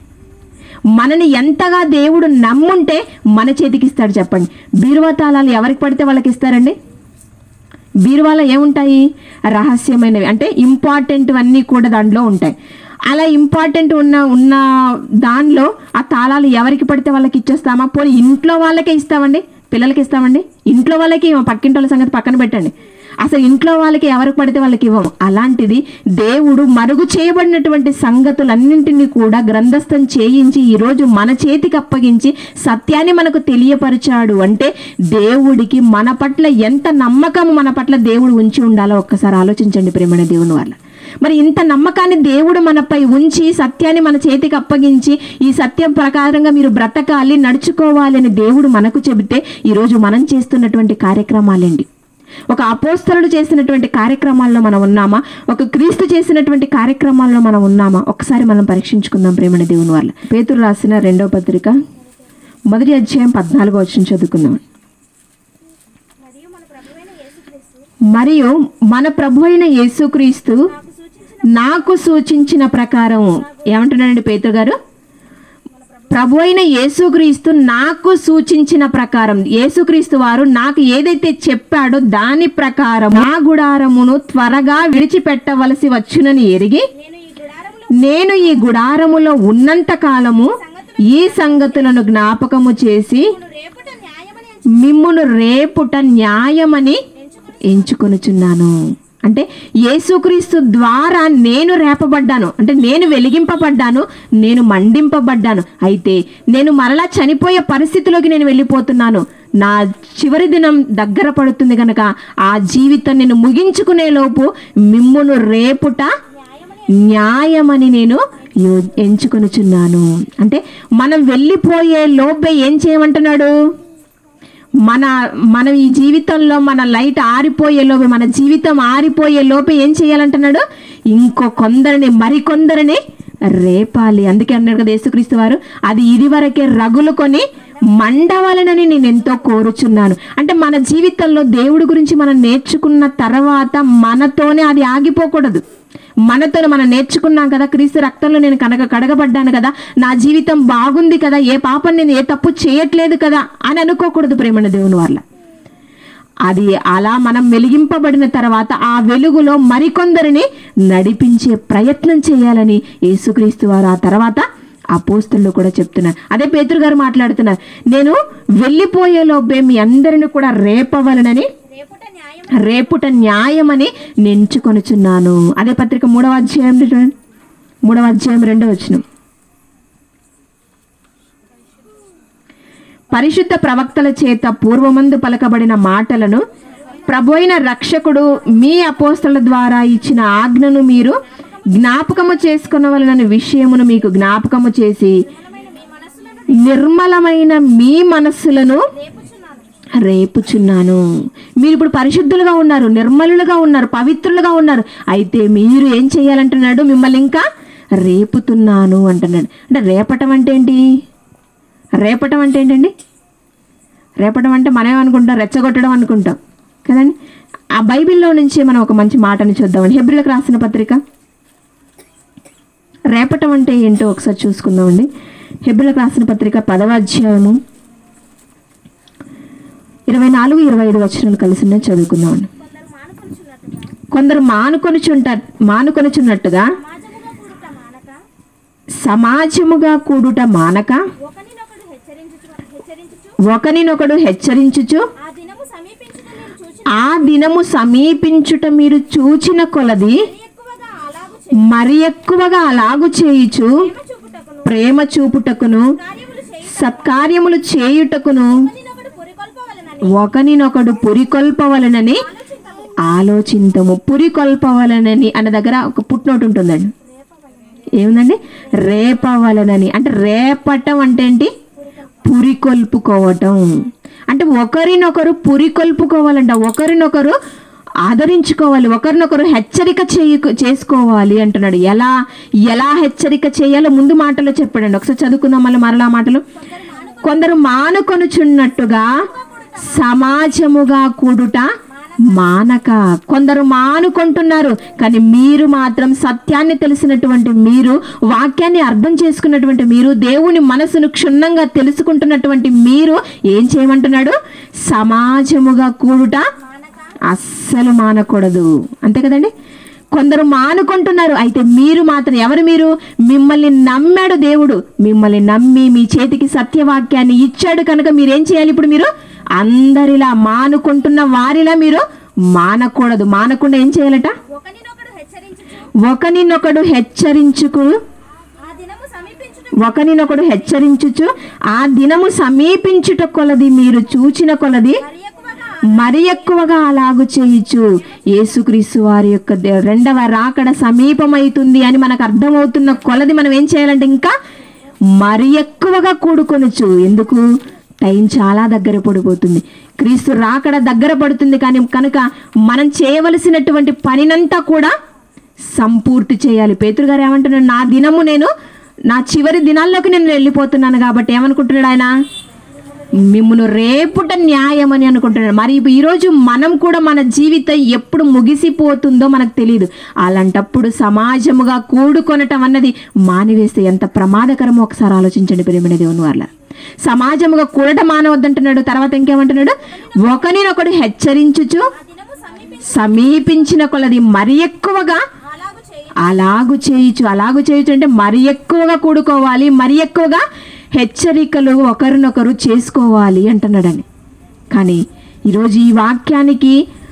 మనని ఎంతగా దేవుడు నమ్ముంటే మన చేతికి ఇస్తాడు చెప్పండి బీరువా తాళాలు ఎవరికి పడితే వాళ్ళకి ఇస్తారండి బీరువాలో ఏముంటాయి రహస్యమైనవి అంటే ఇంపార్టెంట్ అన్నీ కూడా దాంట్లో ఉంటాయి అలా ఇంపార్టెంట్ ఉన్న ఉన్న దానిలో ఆ తాళాలు ఎవరికి పడితే వాళ్ళకి ఇచ్చేస్తామా పోనీ ఇంట్లో వాళ్ళకే ఇస్తామండి పిల్లలకి ఇస్తామండి ఇంట్లో వాళ్ళకి ఇవ్వం. పక్కింటి వాళ్ళ సంగతి పక్కన పెట్టండి అసలు ఇంట్లో వాళ్ళకి ఎవరికి పడితే వాళ్ళకి ఇవ్వము అలాంటిది దేవుడు మరుగు చేయబడినటువంటి సంగతులన్నింటినీ కూడా గ్రంథస్థం చేయించి ఈరోజు మన చేతికి అప్పగించి సత్యాన్ని మనకు తెలియపరిచాడు అంటే దేవుడికి మన పట్ల ఎంత నమ్మకం మన పట్ల దేవుడు ఉంచి ఉండాలో ఒక్కసారి ఆలోచించండి ప్రేమణ దేవుని వల్ల మరి ఇంత నమ్మకాన్ని దేవుడు మనపై ఉంచి సత్యాన్ని మన చేతికి అప్పగించి ఈ సత్యం ప్రకారంగా మీరు బ్రతకాలి నడుచుకోవాలి అని దేవుడు మనకు చెబితే ఈరోజు మనం చేస్తున్నటువంటి కార్యక్రమాలండి ఒక అపోస్తలుడు చేసినటువంటి కార్యక్రమాల్లో మనం ఉన్నామా ఒక క్రీస్తు చేసినటువంటి కార్యక్రమాల్లో మనం ఉన్నామా ఒకసారి మనం పరీక్షించుకుందాం ప్రేమణ దేవుని వల్ల పేతురు రాసిన రెండో పత్రిక మొదటి అధ్యాయం పద్నాలుగో వచ్చిన చదువుకుందాం మరియు మన ప్రభువైన యేసుక్రీస్తు మరియు మన ప్రభు అయిన యేసుక్రీస్తు నాకు సూచించిన నాకు సూచించిన ప్రకారం ఏమంటున్నాడండి పేతురు గారు ప్రభు అయిన యేసుక్రీస్తు నాకు సూచించిన ప్రకారం యేసుక్రీస్తు వారు నాకు ఏదైతే చెప్పాడో దాని ప్రకారం నా గుడారమును త్వరగా విడిచిపెట్టవలసి వచ్చునని ఎరిగి నేను ఈ గుడారములో నేను ఈ గుడారములో ఉన్నంత కాలము ఈ సంగతులను జ్ఞాపకము చేసి నేను రేపుట న్యాయమని ఎంచు- మిమ్మును రేపుట న్యాయమని ఎంచుకొనుచున్నాను అంటే యేసుక్రీస్తు ద్వారా నేను రేపబడ్డాను అంటే నేను వెలిగింపబడ్డాను నేను మండింపబడ్డాను అయితే నేను మరలా చనిపోయే పరిస్థితిలోకి నేను వెళ్ళిపోతున్నాను నా చివరి దినం దగ్గర పడుతుంది కనుక ఆ జీవితం నేను ముగించుకునే లోపు మిమ్మును రేపుట న్యాయమని నేను యో- ఎంచుకొనుచున్నాను అంటే మనం వెళ్ళిపోయే లోపే ఏం చేయమంటున్నాడు మన మనం ఈ జీవితంలో మన లైట్ ఆరిపోయే లోపే మన జీవితం ఆరిపోయే లోపే ఏం చేయాలంటున్నాడు ఇంకో కొందరిని మరికొందరిని రేపాలి అందుకే అన్నాడు కదా యేసుక్రీస్తు వారు అది ఇదివరకే రగులుకొని మండవాలనని నేను ఎంతో కోరుచున్నాను అంటే మన జీవితంలో దేవుడి గురించి మనం నేర్చుకున్న తర్వాత మనతోనే అది ఆగిపోకూడదు మనతో మనం నేర్చుకున్నాం కదా క్రీస్తు రక్తంలో నేను కనక కడగబడ్డాను కదా నా జీవితం బాగుంది కదా ఏ పాపం నేను ఏ తప్పు చేయట్లేదు కదా అని అనుకోకూడదు ప్రేమణ దేవుని వాళ్ళ అది అలా మనం వెలిగింపబడిన తర్వాత ఆ వెలుగులో మరికొందరిని నడిపించే ప్రయత్నం చేయాలని యేసుక్రీస్తు వారు ఆ తర్వాత అపోస్తుల్లో కూడా చెప్తున్నారు అదే పేతురు గారు మాట్లాడుతున్నారు నేను వెళ్ళిపోయేలోపే మీ అందరిని కూడా రేపవలనని రేపుట న్యాయం రేపుట న్యాయమని నెంచుకొనుచున్నాను అదే పత్రిక మూడవ అధ్యాయం చూడండి మూడవ అధ్యాయం రెండవ వచనం పరిశుద్ధ ప్రవక్తల చేత పూర్వమందు పలకబడిన మాటలను ప్రభోయిన రక్షకుడు మీ అపోస్తల ద్వారా ఇచ్చిన ఆజ్ఞను మీరు జ్ఞాపకము చేసుకునవలనని విషయమును మీకు జ్ఞాపకము చేసి మీ మనస్సులను నిర్మలమైన మీ మనస్సులను రేపుచున్నాను రేపుచున్నాను మీరు ఇప్పుడు పరిశుద్ధులుగా ఉన్నారు నిర్మలులుగా ఉన్నారు పవిత్రులుగా ఉన్నారు అయితే మీరు ఏం చేయాలంటున్నాడు మిమ్మల్ని ఇంకా రేపుతున్నాను అంటున్నాడు అంటే రేపటం అంటే ఏంటి రేపటం అంటే ఏంటండి రేపటం అంటే మనం ఏమనుకుంటాం రెచ్చగొట్టడం అనుకుంటాం కదండి ఆ బైబిల్లో నుంచి మనం ఒక మంచి మాటని చూద్దామండి హెబ్రిలకు రాసిన పత్రిక రేపటం అంటే ఏంటో ఒకసారి చూసుకుందామండి హెబ్రిలకు రాసిన పత్రిక పదవ అధ్యాయము ఇరవై నాలుగు ఇరవై ఐదు వచనాలు కలిసి ఉన్నాయి చదువుకుందామండి కొందరు మానుకొనుచున్నట్టుగా కొందరు మానుకొనుచుంట మానుకొనుచున్నట్టుగా సమాజముగా కూడుట మానక సమాజముగా కూడుట మానక ఒకనినొకడు హెచ్చరించుచు హెచ్చరించుచు ఒకనినొకడు హెచ్చరించుచు ఆ దినము సమీపించుట నేను చూచి ఆ దినము సమీపించుట మీరు చూచిన కొలది ఎక్కువగా అలాగు చే మరి ఎక్కువగా అలాగు చేయుచు చూపుటకును ప్రేమ చూపుటకును కార్యములు చేయి సత్కార్యములు చేయుటకును ఒకనినొకడు పురికొల్పవలనని ఒకనినొకడు పురికొల్పవలనని ఆలోచింతము పురికొల్పవలనని అన్న దగ్గర ఒక పుట్నోటు ఉంటుందండి ఏముందండి రేపవలనని అంటే రేపటం అంటే ఏంటి పురికొల్పుకోవటం అంటే ఒకరినొకరు పురికొల్పుకోవాలంట ఒకరినొకరు ఆదరించుకోవాలి ఒకరినొకరు హెచ్చరిక చేయ చేసుకోవాలి అంటున్నాడు ఎలా ఎలా హెచ్చరిక చేయాలో ముందు మాటలో చెప్పాడండి ఒకసారి చదువుకుందాం మళ్ళీ మరలా మాటలు కొందరు మానుకొనుచున్నట్టుగా సమాజముగా కూడుట మానక కొందరు మానుకుంటున్నారు కానీ మీరు మాత్రం సత్యాన్ని తెలిసినటువంటి మీరు వాక్యాన్ని అర్థం చేసుకున్నటువంటి మీరు దేవుని మనసును క్షుణ్ణంగా తెలుసుకుంటున్నటువంటి మీరు ఏం చేయమంటున్నాడు సమాజముగా కూడుట అస్సలు మానకూడదు అంతే కదండి కొందరు మానుకుంటున్నారు అయితే మీరు మాత్రం ఎవరు మీరు మిమ్మల్ని నమ్మాడు దేవుడు మిమ్మల్ని నమ్మి మీ చేతికి సత్యవాక్యాన్ని ఇచ్చాడు కనుక మీరేం చేయాలి ఇప్పుడు మీరు అందరిలా మానుకుంటున్న వారిలా మీరు మానకూడదు మానకుండా ఏం చేయాలట ఒకనినొకడు హెచ్చరించుచు ఒకనినొకడు హెచ్చరించుకు ఆ దినము సమీపించుట ఒకనినొకడు హెచ్చరించుచు ఆ దినము సమీపించుట కొలది మీరు చూచిన కొలది మరి ఎక్కువగా మరి ఎక్కువగా అలాగు చేయొచ్చు యేసుక్రీస్తు వారి యొక్క దే- రెండవ రాకడ సమీపమైతుంది అని మనకు అర్థమవుతున్న కొలది మనం ఏం చేయాలంటే ఇంకా మరి ఎక్కువగా కూడుకొనొచ్చు ఎందుకు టైం చాలా దగ్గర పడిపోతుంది క్రీస్తు రాకడ దగ్గర పడుతుంది కానీ కనుక మనం చేయవలసినటువంటి పనినంతా కూడా సంపూర్తి చేయాలి పేతురు గారు ఏమంటున్నాడు నా దినము నేను నా చివరి దినాల్లోకి నేను వెళ్ళిపోతున్నాను కాబట్టి ఏమనుకుంటున్నాడు ఆయన మిమ్మల్ని రేపుట న్యాయం అని అనుకుంటున్నాడు మరి ఇప్పుడు ఈరోజు మనం కూడా మన జీవితం ఎప్పుడు ముగిసిపోతుందో మనకు తెలియదు అలాంటప్పుడు సమాజముగా కూడుకొనటం అన్నది మానివేస్తే ఎంత ప్రమాదకరమో ఒకసారి ఆలోచించండి ప్రేమిణ దేవుని వాళ్ళ సమాజముగా కూడటం మానవద్దంటున్నాడు తర్వాత ఇంకేమంటున్నాడు ఒకరినొకడు హెచ్చరించుచు ఆ దినము సమీపించు సమీపించిన కొలది మరి ఎక్కువగా అలాగు చేయి అలాగు చేయుచు అలాగు చేయుచు అంటే మరి ఎక్కువగా కూడుకోవాలి మరి ఎక్కువగా హెచ్చరికలు ఒకరినొకరు చేసుకోవాలి అంటున్నాడని కానీ ఈరోజు ఈ వాక్యానికి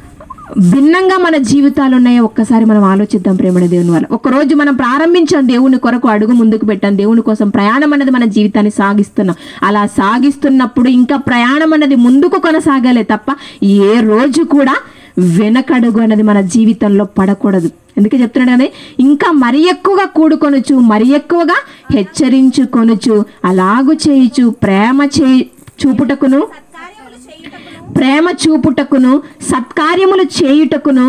భిన్నంగా మన జీవితాలు ఉన్నాయో ఒక్కసారి మనం ఆలోచిద్దాం ప్రేమణ దేవుని వల్ల ఒకరోజు మనం ప్రారంభించాం దేవుని కొరకు అడుగు ముందుకు పెట్టాం దేవుని కోసం ప్రయాణం అన్నది మన జీవితాన్ని సాగిస్తున్నాం అలా సాగిస్తున్నప్పుడు ఇంకా ప్రయాణం అన్నది ముందుకు కొనసాగాలే తప్ప ఏ రోజు కూడా వెనకడుగు అన్నది మన జీవితంలో పడకూడదు ఎందుకే చెప్తున్నాడు కదా ఇంకా మరి ఎక్కువగా కూడుకొనొచ్చు మరి ఎక్కువగా హెచ్చరించుకొనొచ్చు అలాగు చేయుచు ప్రేమ చే చూపుటకును సత్కార్యములు చేయుటకును ప్రేమ చూపుటకును సత్కార్యములు చేయుటకును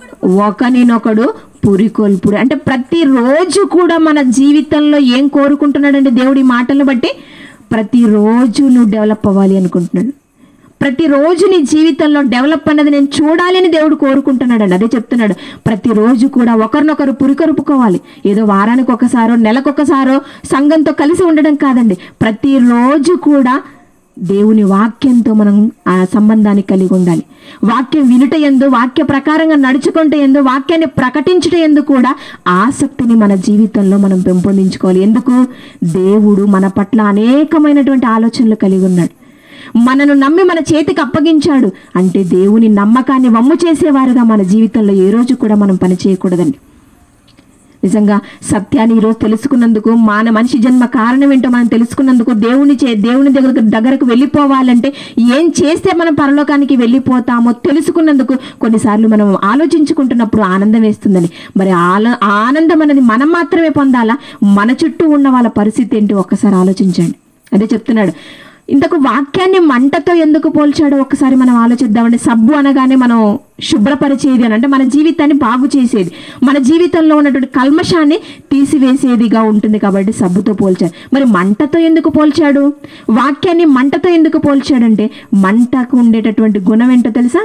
ఒకనినొకడు పురికొల్పుడు అంటే ప్రతిరోజు కూడా మన జీవితంలో ఏం కోరుకుంటున్నాడంటే దేవుడి మాటలను బట్టి ప్రతిరోజు నువ్వు డెవలప్ అవ్వాలి అనుకుంటున్నాడు ప్రతిరోజు నీ జీవితంలో డెవలప్ అన్నది నేను చూడాలి అని దేవుడు కోరుకుంటున్నాడు అండి అదే చెప్తున్నాడు ప్రతిరోజు కూడా ఒకరినొకరు పురికొరుపుకోవాలి ఏదో వారానికి ఒకసారో నెలకొకసారో సంఘంతో కలిసి ఉండడం కాదండి ప్రతిరోజు కూడా దేవుని వాక్యంతో మనం ఆ సంబంధాన్ని కలిగి ఉండాలి వాక్యం వినుట ఎందు వాక్య ప్రకారంగా నడుచుకుంటే ఎందు వాక్యాన్ని ప్రకటించుట ఎందు కూడా ఆసక్తిని మన జీవితంలో మనం పెంపొందించుకోవాలి ఎందుకు దేవుడు మన పట్ల అనేకమైనటువంటి ఆలోచనలు కలిగి ఉన్నాడు మనను నమ్మి మన చేతికి అప్పగించాడు అంటే దేవుని నమ్మకాన్ని వమ్ము చేసేవారుగా మన జీవితంలో ఏ రోజు కూడా మనం పని చేయకూడదండి నిజంగా సత్యాన్ని ఈరోజు తెలుసుకున్నందుకు మాన మనిషి జన్మ కారణం ఏంటో మనం తెలుసుకున్నందుకు దేవుని చే దేవుని దగ్గరకు దగ్గరకు వెళ్ళిపోవాలంటే ఏం చేస్తే మనం పరలోకానికి వెళ్ళిపోతామో తెలుసుకున్నందుకు కొన్నిసార్లు మనం ఆలోచించుకుంటున్నప్పుడు ఆనందం వేస్తుందని మరి ఆల ఆనందం అనేది మనం మాత్రమే పొందాలా మన చుట్టూ ఉన్న వాళ్ళ పరిస్థితి ఏంటి ఒక్కసారి ఆలోచించండి అదే చెప్తున్నాడు ఇంతకు వాక్యాన్ని మంటతో ఎందుకు పోల్చాడో ఒకసారి మనం ఆలోచిద్దామండి సబ్బు అనగానే మనం శుభ్రపరిచేది అని అంటే మన జీవితాన్ని బాగు చేసేది మన జీవితంలో ఉన్నటువంటి కల్మషాన్ని తీసివేసేదిగా ఉంటుంది కాబట్టి సబ్బుతో పోల్చాడు మరి మంటతో ఎందుకు పోల్చాడు వాక్యాన్ని మంటతో ఎందుకు పోల్చాడంటే మంటకు ఉండేటటువంటి గుణం ఏంటో తెలుసా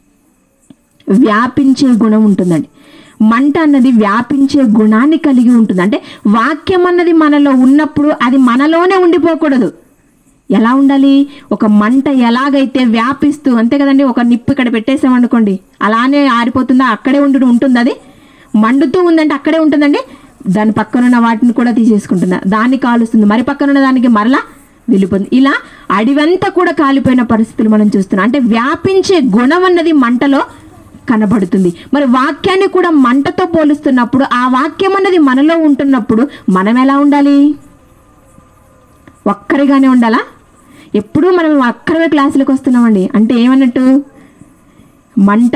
వ్యాపించే గుణం ఉంటుందండి మంట అన్నది వ్యాపించే గుణాన్ని కలిగి ఉంటుంది అంటే వాక్యం అన్నది మనలో ఉన్నప్పుడు అది మనలోనే ఉండిపోకూడదు ఎలా ఉండాలి ఒక మంట ఎలాగైతే వ్యాపిస్తూ అంతే కదండి ఒక నిప్పు ఇక్కడ పెట్టేసామనుకోండి అలానే ఆరిపోతుందా అక్కడే ఉండి ఉంటుంది అది మండుతూ ఉందంటే అక్కడే ఉంటుందండి దాని పక్కనున్న వాటిని కూడా తీసేసుకుంటుందా దాన్ని కాలుస్తుంది మరి పక్కనున్న దానికి మరలా వెళ్ళిపోతుంది ఇలా అడివంతా కూడా కాలిపోయిన పరిస్థితులు మనం చూస్తున్నాం అంటే వ్యాపించే గుణం అన్నది మంటలో కనబడుతుంది మరి వాక్యాన్ని కూడా మంటతో పోలుస్తున్నప్పుడు ఆ వాక్యం అన్నది మనలో ఉంటున్నప్పుడు మనం ఎలా ఉండాలి ఒక్కరిగానే ఉండాలా ఎప్పుడూ మనం ఒక్కరమే క్లాసులకు వస్తున్నామండి అంటే ఏమన్నట్టు మంట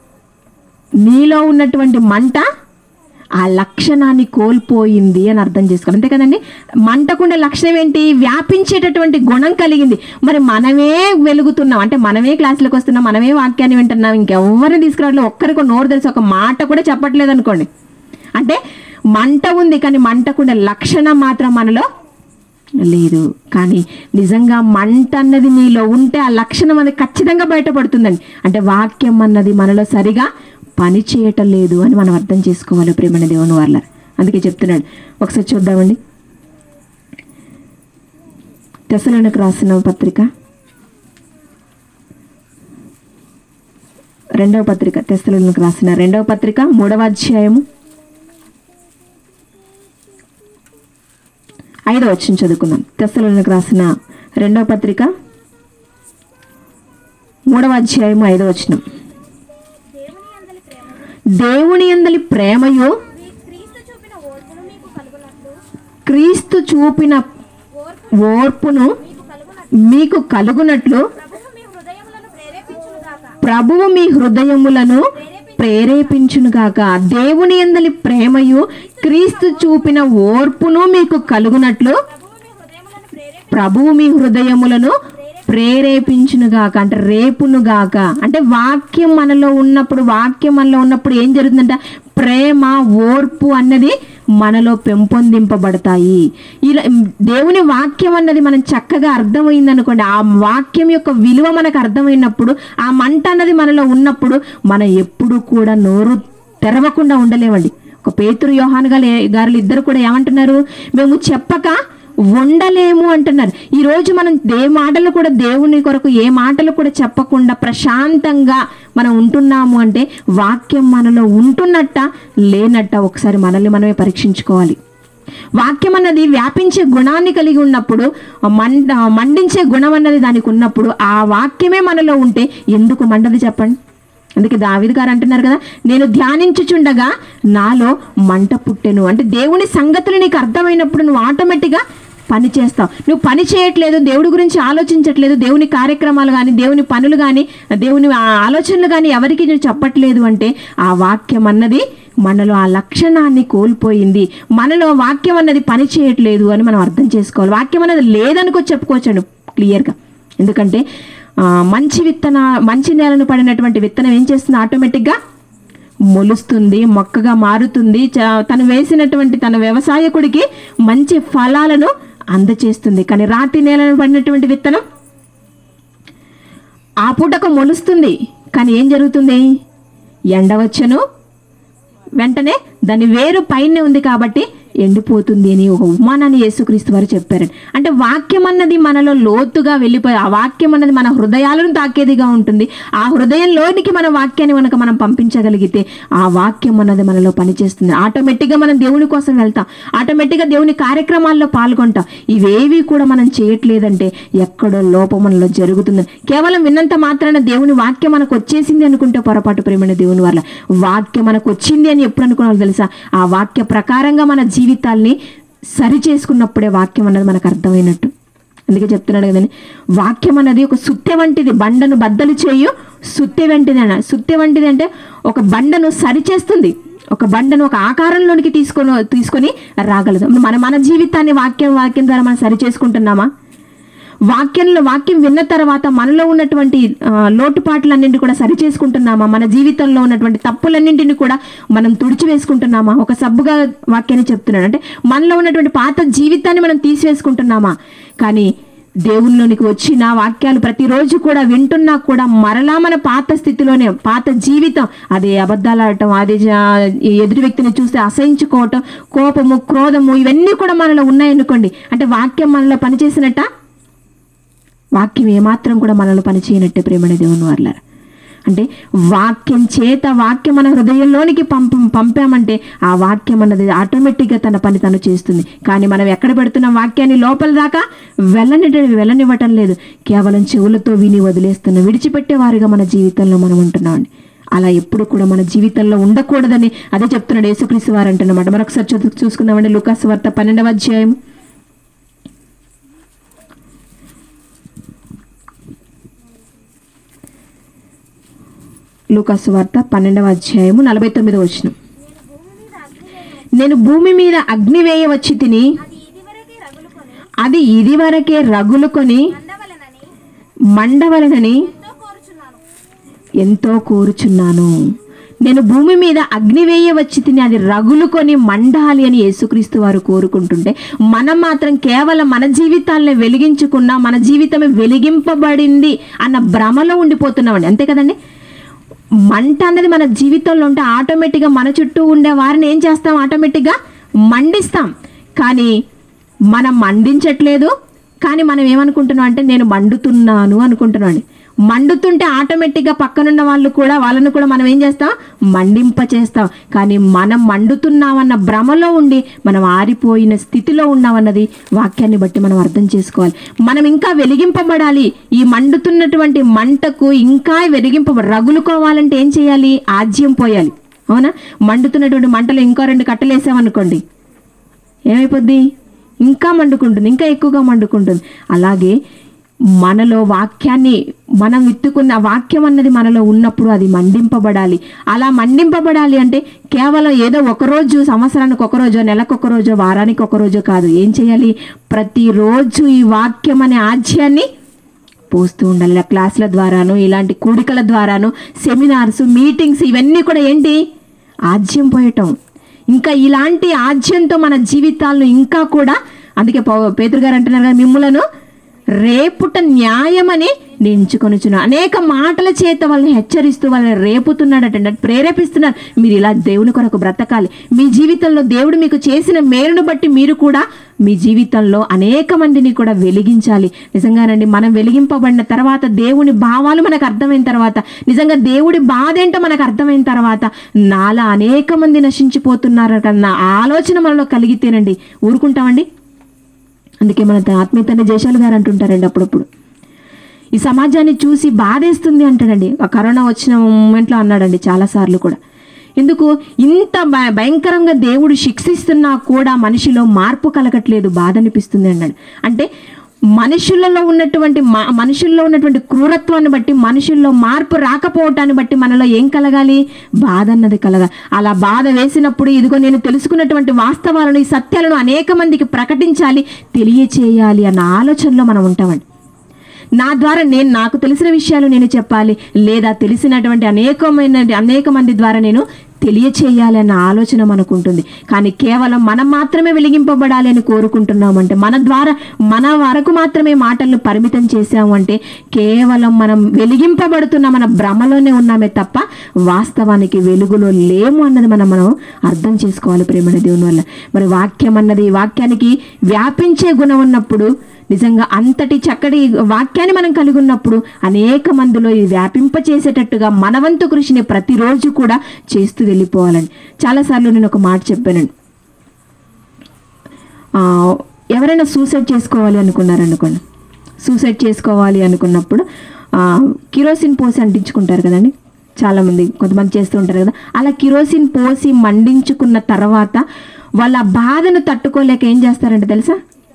నీలో ఉన్నటువంటి మంట ఆ లక్షణాన్ని కోల్పోయింది అని అర్థం చేసుకోవాలి అంతే కదండి మంటకుండే లక్షణం ఏంటి వ్యాపించేటటువంటి గుణం కలిగింది మరి మనమే వెలుగుతున్నాం అంటే మనమే క్లాసులకు వస్తున్నాం మనమే వాక్యాన్ని వింటున్నాం ఇంకెవ్వరిని తీసుకురావట్లేదు ఒక్కరికి నోరు తెలిసి ఒక మాట కూడా చెప్పట్లేదు అనుకోండి అంటే మంట ఉంది కానీ మంటకుండే లక్షణం మాత్రం మనలో లేదు కానీ నిజంగా మంట అన్నది నీలో ఉంటే ఆ లక్షణం అనేది ఖచ్చితంగా బయటపడుతుందండి అంటే వాక్యం అన్నది మనలో సరిగా పని చేయటం లేదు అని మనం అర్థం చేసుకోవాలి ప్రేమణ దేవుని వాళ్ళ అందుకే చెప్తున్నాడు ఒకసారి చూద్దామండి తెసలోనికి రాసిన పత్రిక రెండవ పత్రిక తెసలోనికి రాసిన రెండవ పత్రిక మూడవ అధ్యాయము ఐదవ వచ్చిన చదువుకుందాం తెస్సలోనికి రాసిన రెండవ పత్రిక మూడవ అధ్యాయము ఐదవ వచనం దేవుని అందలి ప్రేమ దేవుని అందలి ప్రేమయు మీ క్రీస్తు చూపిన ఓర్పును మీకు కలుగునట్లు క్రీస్తు చూపిన ఓర్పు ఓర్పును మీకు కలుగునట్లు మీకు కలుగునట్లు ప్రభువు మీ హృదయములను ప్రేరేపించునుగాక ప్రభువు మీ హృదయములను ప్రేరేపించునుగాక దేవుని అందలి ప్రేమయు క్రీస్తు చూపిన ఓర్పును మీకు కలుగునట్లు ప్రభువు మీ హృదయములను ప్రేరేపి ప్రభువు మీ హృదయములను ప్రేరేపించునుగాక అంటే రేపునుగాక అంటే వాక్యం మనలో ఉన్నప్పుడు వాక్యం మనలో ఉన్నప్పుడు ఏం జరుగుతుందంట ప్రేమ ఓర్పు అన్నది మనలో పెంపొందింపబడతాయి ఇలా దేవుని వాక్యం అన్నది మనం చక్కగా అర్థమైంది అనుకోండి ఆ వాక్యం యొక్క విలువ మనకు అర్థమైనప్పుడు ఆ మంట అన్నది మనలో ఉన్నప్పుడు మనం ఎప్పుడు కూడా నోరు తెరవకుండా ఉండలేమండి ఒక పేతురు యోహాన్ గారు గారు ఇద్దరు కూడా ఏమంటున్నారు మేము చెప్పక ఉండలేము అంటున్నారు ఈ రోజు మనం ఏ మాటలు కూడా దేవుని కొరకు ఏ మాటలు కూడా చెప్పకుండా ప్రశాంతంగా మనం ఉంటున్నాము అంటే వాక్యం మనలో ఉంటున్నట్ట లేనట్ట ఒకసారి మనల్ని మనమే పరీక్షించుకోవాలి వాక్యం అన్నది వ్యాపించే గుణాన్ని కలిగి ఉన్నప్పుడు మండ మండించే గుణం అన్నది దానికి ఉన్నప్పుడు ఆ వాక్యమే మనలో ఉంటే ఎందుకు మండది చెప్పండి అందుకే దావిద్ గారు అంటున్నారు కదా నేను ధ్యానించుచుండగా నాలో మంట పుట్టెను అంటే దేవుని సంగతులు నీకు అర్థమైనప్పుడు నువ్వు ఆటోమేటిక్గా పని చేస్తావు నువ్వు పని చేయట్లేదు దేవుడి గురించి ఆలోచించట్లేదు దేవుని కార్యక్రమాలు కానీ దేవుని పనులు కానీ దేవుని ఆ ఆలోచనలు కానీ ఎవరికి నువ్వు చెప్పట్లేదు అంటే ఆ వాక్యం అన్నది మనలో ఆ లక్షణాన్ని కోల్పోయింది మనలో వాక్యం అన్నది పని చేయట్లేదు అని మనం అర్థం చేసుకోవాలి వాక్యం అన్నది లేదనుకో చెప్పుకోవచ్చండి క్లియర్గా ఎందుకంటే ఆ, మంచి విత్తన మంచి నేలను పడినటువంటి విత్తనం ఏం చేస్తుంది ఆటోమేటిక్గా మొలుస్తుంది మొక్కగా మారుతుంది చ- తను వేసినటువంటి తన వ్యవసాయకుడికి మంచి ఫలాలను అందచేస్తుంది కానీ రాతి నేలను పడినటువంటి విత్తనం ఆ పూటకు మొలుస్తుంది కానీ ఏం జరుగుతుంది ఎండ వచ్చను వెంటనే దాని వేరు పైనే ఉంది కాబట్టి ఎండిపోతుంది అని ఒక ఉపమానాన్ని యేసుక్రీస్తు వారు చెప్పారండి అంటే వాక్యం అన్నది మనలో లోతుగా వెళ్ళిపోయి ఆ వాక్యం అన్నది మన హృదయాలను తాకేదిగా ఉంటుంది ఆ హృదయంలోనికి మన వాక్యాన్ని కనుక మనం పంపించగలిగితే ఆ వాక్యం అన్నది మనలో పనిచేస్తుంది ఆటోమేటిక్గా మనం దేవుని కోసం వెళ్తాం ఆటోమేటిక్గా దేవుని కార్యక్రమాల్లో పాల్గొంటాం ఇవేవి కూడా మనం చేయట్లేదంటే ఎక్కడో లోపం మనలో జరుగుతుంది కేవలం విన్నంత మాత్రాన దేవుని వాక్యం మనకు వచ్చేసింది అనుకుంటే పొరపాటు ప్రేమైన దేవుని వల్ల వాక్యం మనకు వచ్చింది అని ఎప్పుడు అనుకున్నారో తెలుసా ఆ వాక్య ప్రకారంగా మన జీవితాల్ని సరి చేసుకున్నప్పుడే వాక్యం అన్నది మనకు అర్థమైనట్టు అందుకే చెప్తున్నాడు కదండి వాక్యం అన్నది ఒక సుత్తె వంటిది బండను బద్దలు చేయు సుత్తె వంటిది అన్న సుత్తె వంటిది అంటే ఒక బండను సరిచేస్తుంది ఒక బండను ఒక ఆకారంలోనికి తీసుకొని తీసుకొని రాగలదు మన మన జీవితాన్ని వాక్యం వాక్యం ద్వారా మనం సరి చేసుకుంటున్నామా వాక్యంలో వాక్యం విన్న తర్వాత మనలో ఉన్నటువంటి ఆ, లోటుపాట్లన్నింటినీ కూడా సరి చేసుకుంటున్నామా మన జీవితంలో ఉన్నటువంటి తప్పులన్నింటినీ కూడా మనం తుడిచివేసుకుంటున్నామా ఒక సబ్బుగా వాక్యాన్ని చెప్తున్నాడు అంటే మనలో ఉన్నటువంటి పాత జీవితాన్ని మనం తీసివేసుకుంటున్నామా కానీ దేవునిలోనికి వచ్చిన వాక్యాలు ప్రతిరోజు కూడా వింటున్నా కూడా మరలా మన పాత స్థితిలోనే పాత జీవితం అదే అబద్ధాలు ఆడటం అదే జా- ఈ ఎదుటి వ్యక్తిని చూస్తే అసహించుకోవటం కోపము క్రోధము ఇవన్నీ కూడా మనలో ఉన్నాయనుకోండి అంటే వాక్యం మనలో పనిచేసినట్ట వాక్యం ఏమాత్రం కూడా మనలో పనిచేయనట్టే ప్రేమణ దేవుని వాళ్ళ అంటే వాక్యం చేత వాక్యం మన హృదయంలోనికి పంప పంపామంటే ఆ వాక్యం అన్నది ఆటోమేటిక్గా తన పని తను చేస్తుంది కానీ మనం ఎక్కడ పెడుతున్న వాక్యాన్ని లోపల దాకా వెళ్ళని వెళ్ళనివ్వటం లేదు కేవలం చెవులతో విని వదిలేస్తున్నాం విడిచిపెట్టేవారుగా మన జీవితంలో మనం ఉంటున్నామండి అలా ఎప్పుడు కూడా మన జీవితంలో ఉండకూడదని అదే చెప్తున్నాడు యేసుక్రీస్తు వారు అంటున్నమాట మరొకసారి చూ చూసుకుందామండి లుకాసు వార్త పన్నెండవ అధ్యాయం లూకాసు వార్త పన్నెండవ అధ్యాయము నలభై తొమ్మిది వచ్చిన నేను భూమి మీద అగ్ని వేయ నేను భూమి మీద అగ్ని వేయ వచ్చి తిని అది ఇదివరకే రగులుకొని అది ఇదివరకే రగులుకొని మండవలనని మండవలనని ఎంతో కోరుచున్నాను ఎంతో కోరుచున్నాను నేను భూమి మీద అగ్ని వేయ వచ్చి తిని అది రగులుకొని మండాలి అని యేసుక్రీస్తు వారు కోరుకుంటుంటే మనం మాత్రం కేవలం మన జీవితాలను వెలిగించుకున్నా మన జీవితమే వెలిగింపబడింది అన్న భ్రమలో ఉండిపోతున్నామండి అంతే కదండి మంట అనేది మన జీవితంలో ఉంటే ఆటోమేటిక్గా మన చుట్టూ ఉండే వారిని ఏం చేస్తాం ఆటోమేటిక్గా మండిస్తాం కానీ మనం మండించట్లేదు కానీ మనం ఏమనుకుంటున్నాం అంటే నేను మండుతున్నాను అనుకుంటున్నాం అండి మండుతుంటే ఆటోమేటిక్గా పక్కనున్న వాళ్ళు కూడా వాళ్ళను కూడా మనం ఏం చేస్తాం మండింప చేస్తాం కానీ మనం మండుతున్నామన్న భ్రమలో ఉండి మనం ఆరిపోయిన స్థితిలో ఉన్నామన్నది వాక్యాన్ని బట్టి మనం అర్థం చేసుకోవాలి మనం ఇంకా వెలిగింపబడాలి ఈ మండుతున్నటువంటి మంటకు ఇంకా వెలిగింప రగులుకోవాలంటే ఏం చేయాలి ఆజ్యం పోయాలి అవునా మండుతున్నటువంటి మంటలో ఇంకో రెండు కట్టలేసామనుకోండి ఏమైపోద్ది ఇంకా మండుకుంటుంది ఇంకా ఎక్కువగా మండుకుంటుంది అలాగే మనలో వాక్యాన్ని మనం విత్తుకున్న వాక్యం అన్నది మనలో ఉన్నప్పుడు అది మండింపబడాలి అలా మండింపబడాలి అంటే కేవలం ఏదో ఒకరోజు సంవత్సరానికి ఒకరోజు నెలకు ఒకరోజు వారానికి ఒకరోజు కాదు ఏం చేయాలి ప్రతిరోజు ఈ వాక్యం అనే ఆజ్యాన్ని పోస్తూ ఉండాలి ఇలా క్లాసుల ద్వారాను ఇలాంటి కూడికల ద్వారాను సెమినార్స్ మీటింగ్స్ ఇవన్నీ కూడా ఏంటి ఆజ్యం పోయటం ఇంకా ఇలాంటి ఆజ్యంతో మన జీవితాలను ఇంకా కూడా అందుకే పౌ- పేతురు గారు అంటున్నారు కదా మిమ్ములను రేపుట న్యాయమని నించుకొనుచున్నాను అనేక మాటల చేత వాళ్ళని హెచ్చరిస్తూ వాళ్ళని రేపుతున్నాడట అంటే ప్రేరేపిస్తున్నారు మీరు ఇలా దేవుని కొరకు బ్రతకాలి మీ జీవితంలో దేవుడు మీకు చేసిన మేలును బట్టి మీరు కూడా మీ జీవితంలో అనేక మందిని కూడా వెలిగించాలి నిజంగానండి మనం వెలిగింపబడిన తర్వాత దేవుని భావాలు మనకు అర్థమైన తర్వాత నిజంగా దేవుడి బాధ ఏంటో మనకు అర్థమైన తర్వాత నాలా అనేక మంది నశించిపోతున్నారు కన్నా ఆలోచన మనలో కలిగితేనండి ఊరుకుంటామండి అందుకే మన ఆత్మీయ తండ్రి జయశాలు గారు అంటుంటారండి అప్పుడప్పుడు ఈ సమాజాన్ని చూసి బాధేస్తుంది అంటాడండి ఆ కరోనా వచ్చిన మూమెంట్లో అన్నాడండి చాలాసార్లు కూడా ఎందుకు ఇంత భ- భయంకరంగా దేవుడు శిక్షిస్తున్నా కూడా మనిషిలో మార్పు కలగట్లేదు బాధ అనిపిస్తుంది అన్నాడు అంటే మనుషులలో ఉన్నటువంటి మా- మనుషుల్లో ఉన్నటువంటి క్రూరత్వాన్ని బట్టి మనుషుల్లో మార్పు రాకపోవటాన్ని బట్టి మనలో ఏం కలగాలి బాధ అన్నది కలగాలి అలా బాధ వేసినప్పుడు ఇదిగో నేను తెలుసుకున్నటువంటి వాస్తవాలను ఈ సత్యాలను అనేక మందికి ప్రకటించాలి తెలియచేయాలి అన్న ఆలోచనలో మనం ఉంటామండి నా ద్వారా నేను నాకు తెలిసిన విషయాలు నేను చెప్పాలి లేదా తెలిసినటువంటి అనేకమైన అనేక మంది ద్వారా నేను తెలియచేయాలి అన్న ఆలోచన మనకు ఉంటుంది కానీ కేవలం మనం మాత్రమే వెలిగింపబడాలి అని కోరుకుంటున్నామంటే మన ద్వారా మన వరకు మాత్రమే మాటలను పరిమితం చేశాము అంటే కేవలం మనం వెలిగింపబడుతున్న మన భ్రమలోనే ఉన్నామే తప్ప వాస్తవానికి వెలుగులో లేము అన్నది మనం మనం అర్థం చేసుకోవాలి ప్రేమణ దేవుని వల్ల మరి వాక్యం అన్నది ఈ వాక్యానికి వ్యాపించే గుణం ఉన్నప్పుడు నిజంగా అంతటి చక్కటి వాక్యాన్ని మనం కలిగి ఉన్నప్పుడు అనేక మందిలో ఇది వ్యాపింప చేసేటట్టుగా మనవంతు కృషిని ప్రతిరోజు కూడా చేస్తూ వెళ్ళిపోవాలని చాలాసార్లు నేను ఒక మాట చెప్పానండి ఆ, ఎవరైనా సూసైడ్ చేసుకోవాలి అనుకున్నారనుకోండి సూసైడ్ చేసుకోవాలి అనుకున్నప్పుడు ఆ, కిరోసిన్ పోసి అంటించుకుంటారు కదండి చాలామంది కొంతమంది చేస్తూ ఉంటారు కదా అలా కిరోసిన్ పోసి మండించుకున్న తర్వాత వాళ్ళ ఆ బాధను తట్టుకోలేక ఏం చేస్తారంటే తెలుసా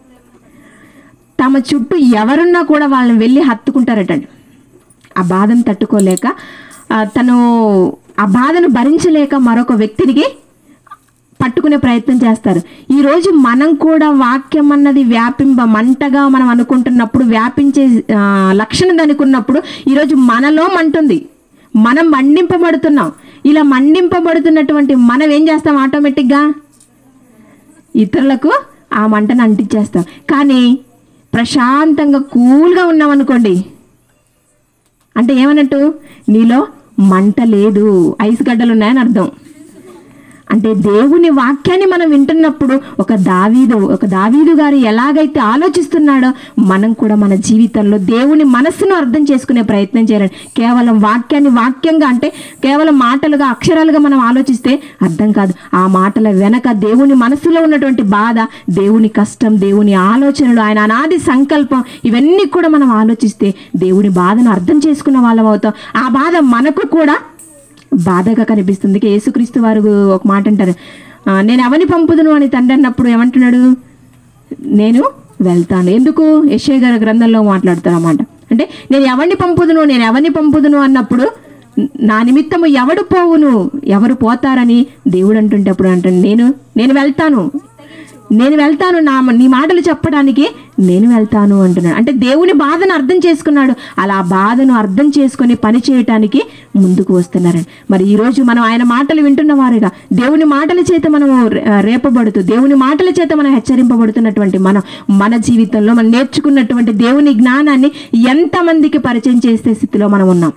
తమ చుట్టూ ఎవరున్నా కూడా వాళ్ళని వెళ్ళి హత్తుకుంటారటండి ఆ బాధను తట్టుకోలేక ఆ, తను ఆ బాధను భరించలేక మరొక వ్యక్తినికి పట్టుకునే ప్రయత్నం చేస్తారు ఈరోజు మనం కూడా వాక్యం అన్నది వ్యాపింప మంటగా మనం అనుకుంటున్నప్పుడు వ్యాపించే ఆ, లక్షణం అనుకున్నప్పుడు ఈరోజు మనలో మంటుంది మనం మండింపబడుతున్నాం ఇలా మండింపబడుతున్నటువంటి మనం ఏం చేస్తాం ఆటోమేటిక్గా ఇతరులకు ఆ మంటను అంటించేస్తాం కానీ ప్రశాంతంగా కూల్గా ఉన్నాం అనుకోండి అంటే ఏమన్నట్టు నీలో మంట లేదు ఐస్ గడ్డలు ఉన్నాయని అర్థం అంటే దేవుని వాక్యాన్ని మనం వింటున్నప్పుడు ఒక దావీదు ఒక దావీదు గారు ఎలాగైతే ఆలోచిస్తున్నాడో మనం కూడా మన జీవితంలో దేవుని మనస్సును అర్థం చేసుకునే ప్రయత్నం చేయాలి కేవలం వాక్యాన్ని వాక్యంగా అంటే కేవలం మాటలుగా అక్షరాలుగా మనం ఆలోచిస్తే అర్థం కాదు ఆ మాటల వెనక దేవుని మనస్సులో ఉన్నటువంటి బాధ దేవుని కష్టం దేవుని ఆలోచనలు ఆయన అనాది సంకల్పం ఇవన్నీ కూడా మనం ఆలోచిస్తే దేవుని బాధను అర్థం చేసుకున్న వాళ్ళం అవుతాం ఆ బాధ మనకు కూడా బాధగా కనిపిస్తుంది ఇక యేసుక్రీస్తు వారు ఒక మాట అంటారు "ఆ, నేను ఎవరిని పంపుదును అని తండ్రి అన్నప్పుడు ఏమంటున్నాడు నేను వెళ్తాను ఎందుకు యశ్వ గారి గ్రంథంలో మాట్లాడతారు అన్నమాట అంటే నేను ఎవరిని పంపుదును నేను ఎవరిని పంపుదును అన్నప్పుడు నా నిమిత్తము ఎవడు పోవును ఎవరు పోతారని దేవుడు అంటుంటే అప్పుడు అంటాను నేను నేను వెళ్తాను నేను వెళ్తాను నా నీ మాటలు చెప్పడానికి నేను వెళ్తాను అంటున్నాడు అంటే దేవుని బాధను అర్థం చేసుకున్నాడు అలా ఆ బాధను అర్థం చేసుకొని పని చేయటానికి ముందుకు వస్తున్నారని మరి ఈరోజు మనం ఆయన మాటలు వింటున్న వారుగా దేవుని మాటల చేత మనం రే- రేపబడుతూ దేవుని మాటల చేత మనం హెచ్చరింపబడుతున్నటువంటి మనం మన జీవితంలో మనం నేర్చుకున్నటువంటి దేవుని జ్ఞానాన్ని ఎంతమందికి పరిచయం చేసే స్థితిలో మనం ఉన్నాం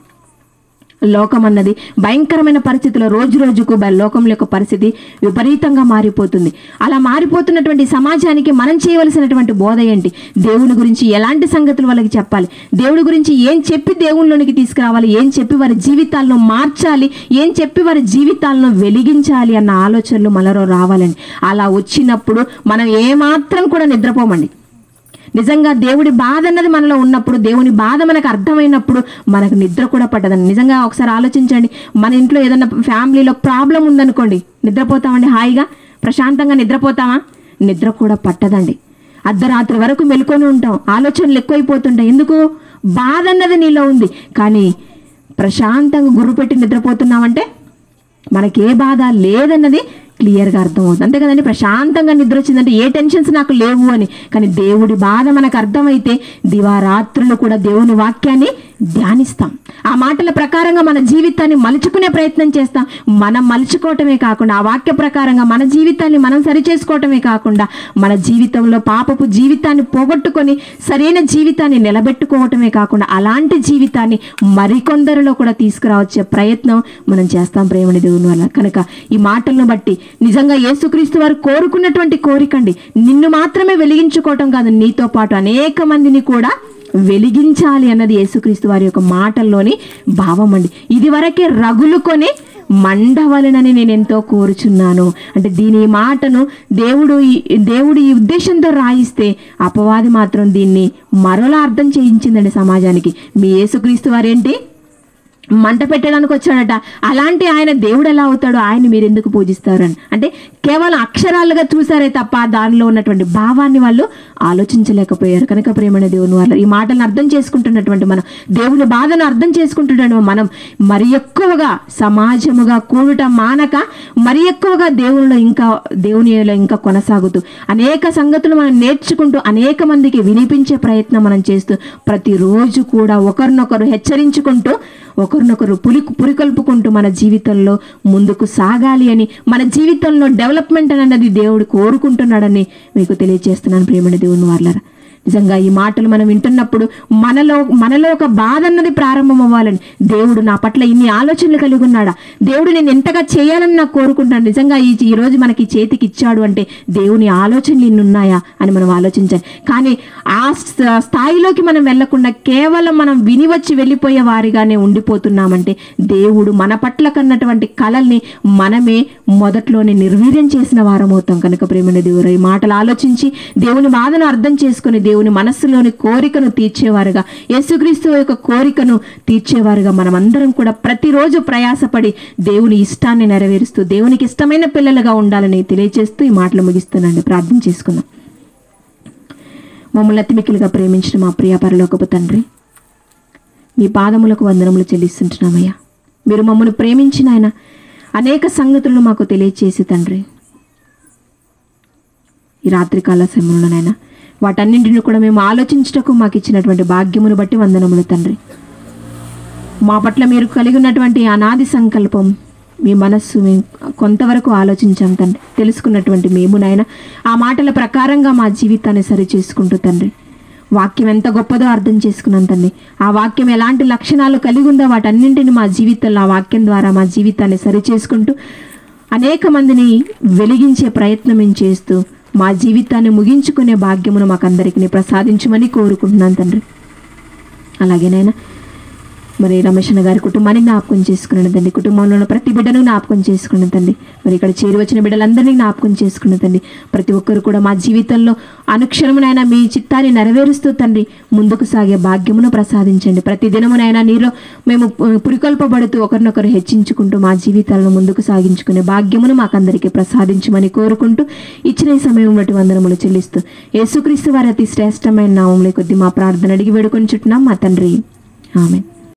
లోకం అన్నది భయంకరమైన పరిస్థితిలో రోజు రోజుకు బ- లోకంలో యొక్క పరిస్థితి విపరీతంగా మారిపోతుంది అలా మారిపోతున్నటువంటి సమాజానికి మనం చేయవలసినటువంటి బోధ ఏంటి దేవుని గురించి ఎలాంటి సంగతులు వాళ్ళకి చెప్పాలి దేవుడి గురించి ఏం చెప్పి దేవుళ్ళలోనికి తీసుకురావాలి ఏం చెప్పి వారి జీవితాలను మార్చాలి ఏం చెప్పి వారి జీవితాలను వెలిగించాలి అన్న ఆలోచనలు మనలో రావాలండి అలా వచ్చినప్పుడు మనం ఏమాత్రం కూడా నిద్రపోమండి నిజంగా దేవుడి బాధ అన్నది మనలో ఉన్నప్పుడు దేవుని బాధ మనకు అర్థమైనప్పుడు మనకు నిద్ర కూడా పట్టదండి నిజంగా ఒకసారి ఆలోచించండి మన ఇంట్లో ఏదైనా ఫ్యామిలీలో ప్రాబ్లం ఉందనుకోండి నిద్రపోతామండి హాయిగా ప్రశాంతంగా నిద్రపోతామా నిద్ర కూడా పట్టదండి అర్ధరాత్రి వరకు మెలుకొని ఉంటాం ఆలోచనలు ఎక్కువైపోతుంటాయి ఎందుకు బాధ అన్నది నీలో ఉంది కానీ ప్రశాంతంగా గుర్రు పెట్టి నిద్రపోతున్నామంటే మనకి ఏ బాధ లేదన్నది క్లియర్గా అర్థమవుతుంది అంతే కదండి ప్రశాంతంగా నిద్ర వచ్చిందంటే ఏ టెన్షన్స్ నాకు లేవు అని కానీ దేవుడి బాధ మనకు అర్థమైతే దివారాత్రులు కూడా దేవుని వాక్యాన్ని ధ్యానిస్తాం ఆ మాటల ప్రకారంగా మన జీవితాన్ని మలుచుకునే ప్రయత్నం చేస్తాం మనం మలుచుకోవటమే కాకుండా ఆ వాక్య ప్రకారంగా మన జీవితాన్ని మనం సరిచేసుకోవటమే కాకుండా మన జీవితంలో పాపపు జీవితాన్ని పోగొట్టుకొని సరైన జీవితాన్ని నిలబెట్టుకోవటమే కాకుండా అలాంటి జీవితాన్ని మరికొందరిలో కూడా తీసుకురావచ్చే ప్రయత్నం మనం చేస్తాం ప్రేమని దేవుని వల్ల కనుక ఈ మాటలను బట్టి నిజంగా యేసుక్రీస్తు వారు కోరుకున్నటువంటి కోరికండి నిన్ను మాత్రమే వెలిగించుకోవటం కాదు నీతో పాటు అనేక మందిని కూడా వెలిగించాలి అన్నది యేసుక్రీస్తు వారి యొక్క మాటల్లోని భావం అండి ఇది వరకే రగులుకొని మండవలనని నేను ఎంతో కోరుచున్నాను అంటే దీని ఈ మాటను దేవుడు ఈ- దేవుడు ఈ ఉద్దేశంతో రాయిస్తే అపవాది మాత్రం దీన్ని మరోలా అర్థం చేయించిందండి సమాజానికి మీ యేసుక్రీస్తు వారేంటి మంట పెట్టడానికి వచ్చాడట అలాంటి ఆయన దేవుడు ఎలా అవుతాడో ఆయన మీరు ఎందుకు పూజిస్తారని అంటే కేవలం అక్షరాలుగా చూసారే తప్ప దానిలో ఉన్నటువంటి భావాన్ని వాళ్ళు ఆలోచించలేకపోయారు కనుక ప్రేమణ దేవుని వాళ్ళు ఈ మాటలను అర్థం చేసుకుంటున్నటువంటి మనం దేవుని బాధను అర్థం చేసుకుంటున్నాడు మనం మరి ఎక్కువగా సమాజముగా కూడుట మానక మరి ఎక్కువగా దేవునిలో ఇంకా దేవునిలో ఇంకా కొనసాగుతూ అనేక సంగతులు మనం నేర్చుకుంటూ అనేక మందికి వినిపించే ప్రయత్నం మనం చేస్తూ ప్రతిరోజు కూడా ఒకరినొకరు హెచ్చరించుకుంటూ ఒక ఒకరినొకరు పులి పురికొల్పుకుంటూ మన జీవితంలో ముందుకు సాగాలి అని మన జీవితంలో డెవలప్మెంట్ అన్నది దేవుడు కోరుకుంటున్నాడని మీకు తెలియజేస్తున్నాను ప్రేమని దేవుని వాళ్ళరా నిజంగా ఈ మాటలు మనం వింటున్నప్పుడు మనలో మనలో ఒక బాధ అన్నది ప్రారంభం అవ్వాలని దేవుడు నా పట్ల ఇన్ని ఆలోచనలు కలిగి ఉన్నాడా దేవుడు నేను ఎంతగా చేయాలని నాకు కోరుకుంటాను నిజంగా ఈ ఈ రోజు మనకి చేతికి ఇచ్చాడు అంటే దేవుని ఆలోచనలు ఇన్ని ఉన్నాయా అని మనం ఆలోచించాలి కానీ ఆ స్థ- స్థాయిలోకి మనం వెళ్లకుండా కేవలం మనం విని వచ్చి వెళ్ళిపోయే వారిగానే ఉండిపోతున్నామంటే దేవుడు మన పట్ల కన్నటువంటి కళల్ని మనమే మొదట్లోనే నిర్వీర్యం చేసిన వారమవుతాం కనుక ప్రేమైన దేవుడు ఈ మాటలు ఆలోచించి దేవుని బాధను అర్థం చేసుకుని దేవుని మనస్సులోని కోరికను తీర్చేవారుగా యేసుక్రీస్తు యొక్క కోరికను తీర్చేవారుగా మనమందరం కూడా ప్రతిరోజు ప్రయాసపడి దేవుని ఇష్టాన్ని నెరవేరుస్తూ దేవునికి ఇష్టమైన పిల్లలుగా ఉండాలని తెలియజేస్తూ ఈ మాటలు ముగిస్తున్నాను ప్రార్థన చేసుకుందాం మమ్మల్ని అతిమికిలుగా ప్రేమించిన మా ప్రియ పరలోకపు తండ్రి మీ పాదములకు వందనములు చెల్లిస్తుంటున్నామయ్యా మీరు మమ్మల్ని ప్రేమించిన ఆయన అనేక సంగతులను మాకు తెలియచేసి తండ్రి ఈ రాత్రికాల సమయంలోనైనా వాటన్నింటిని కూడా మేము ఆలోచించటకు మాకు ఇచ్చినటువంటి భాగ్యమును బట్టి వందనములు తండ్రి మా పట్ల మీరు కలిగి ఉన్నటువంటి అనాది సంకల్పం మీ మనస్సు మేము కొంతవరకు ఆలోచించాం తండ్రి తెలుసుకున్నటువంటి మేము నాయన ఆ మాటల ప్రకారంగా మా జీవితాన్ని సరి చేసుకుంటూ తండ్రి వాక్యం ఎంత గొప్పదో అర్థం చేసుకున్నాం తండ్రి ఆ వాక్యం ఎలాంటి లక్షణాలు కలిగి ఉందో వాటన్నింటిని మా జీవితంలో ఆ వాక్యం ద్వారా మా జీవితాన్ని సరి చేసుకుంటూ అనేక మందిని వెలిగించే ప్రయత్నం మేము చేస్తూ మా జీవితాన్ని ముగించుకునే భాగ్యమును మాకందరికీ ప్రసాదించమని కోరుకుంటున్నాను తండ్రి అలాగేనైనా మరి రమేష్ గారి కుటుంబాన్ని జ్ఞాపకం చేసుకున్నాను తండ్రి కుటుంబంలో ఉన్న ప్రతి బిడ్డను జ్ఞాపకం చేసుకున్నాను తండ్రి మరి ఇక్కడ చేరి వచ్చిన బిడ్డలందరినీ జ్ఞాపకం చేసుకున్న తండ్రి ప్రతి ఒక్కరు కూడా మా జీవితంలో అనుక్షణమునైనా మీ చిత్తాన్ని నెరవేరుస్తూ తండ్రి ముందుకు సాగే భాగ్యమును ప్రసాదించండి ప్రతి దినమునైనా నీలో మేము పు- పురికొల్పబడుతూ ఒకరినొకరు హెచ్చించుకుంటూ మా జీవితాలను ముందుకు సాగించుకునే భాగ్యమును మాకందరికీ ప్రసాదించమని కోరుకుంటూ ఇచ్చిన ఈ సమయం బట్టి వందనములు చెల్లిస్తూ యేసుక్రీస్తు వారి అతి శ్రేష్టమైన నామంలో కొద్ది మా ప్రార్థన అడిగి వేడుకొని చుట్టున్నాం మా తండ్రి ఆమె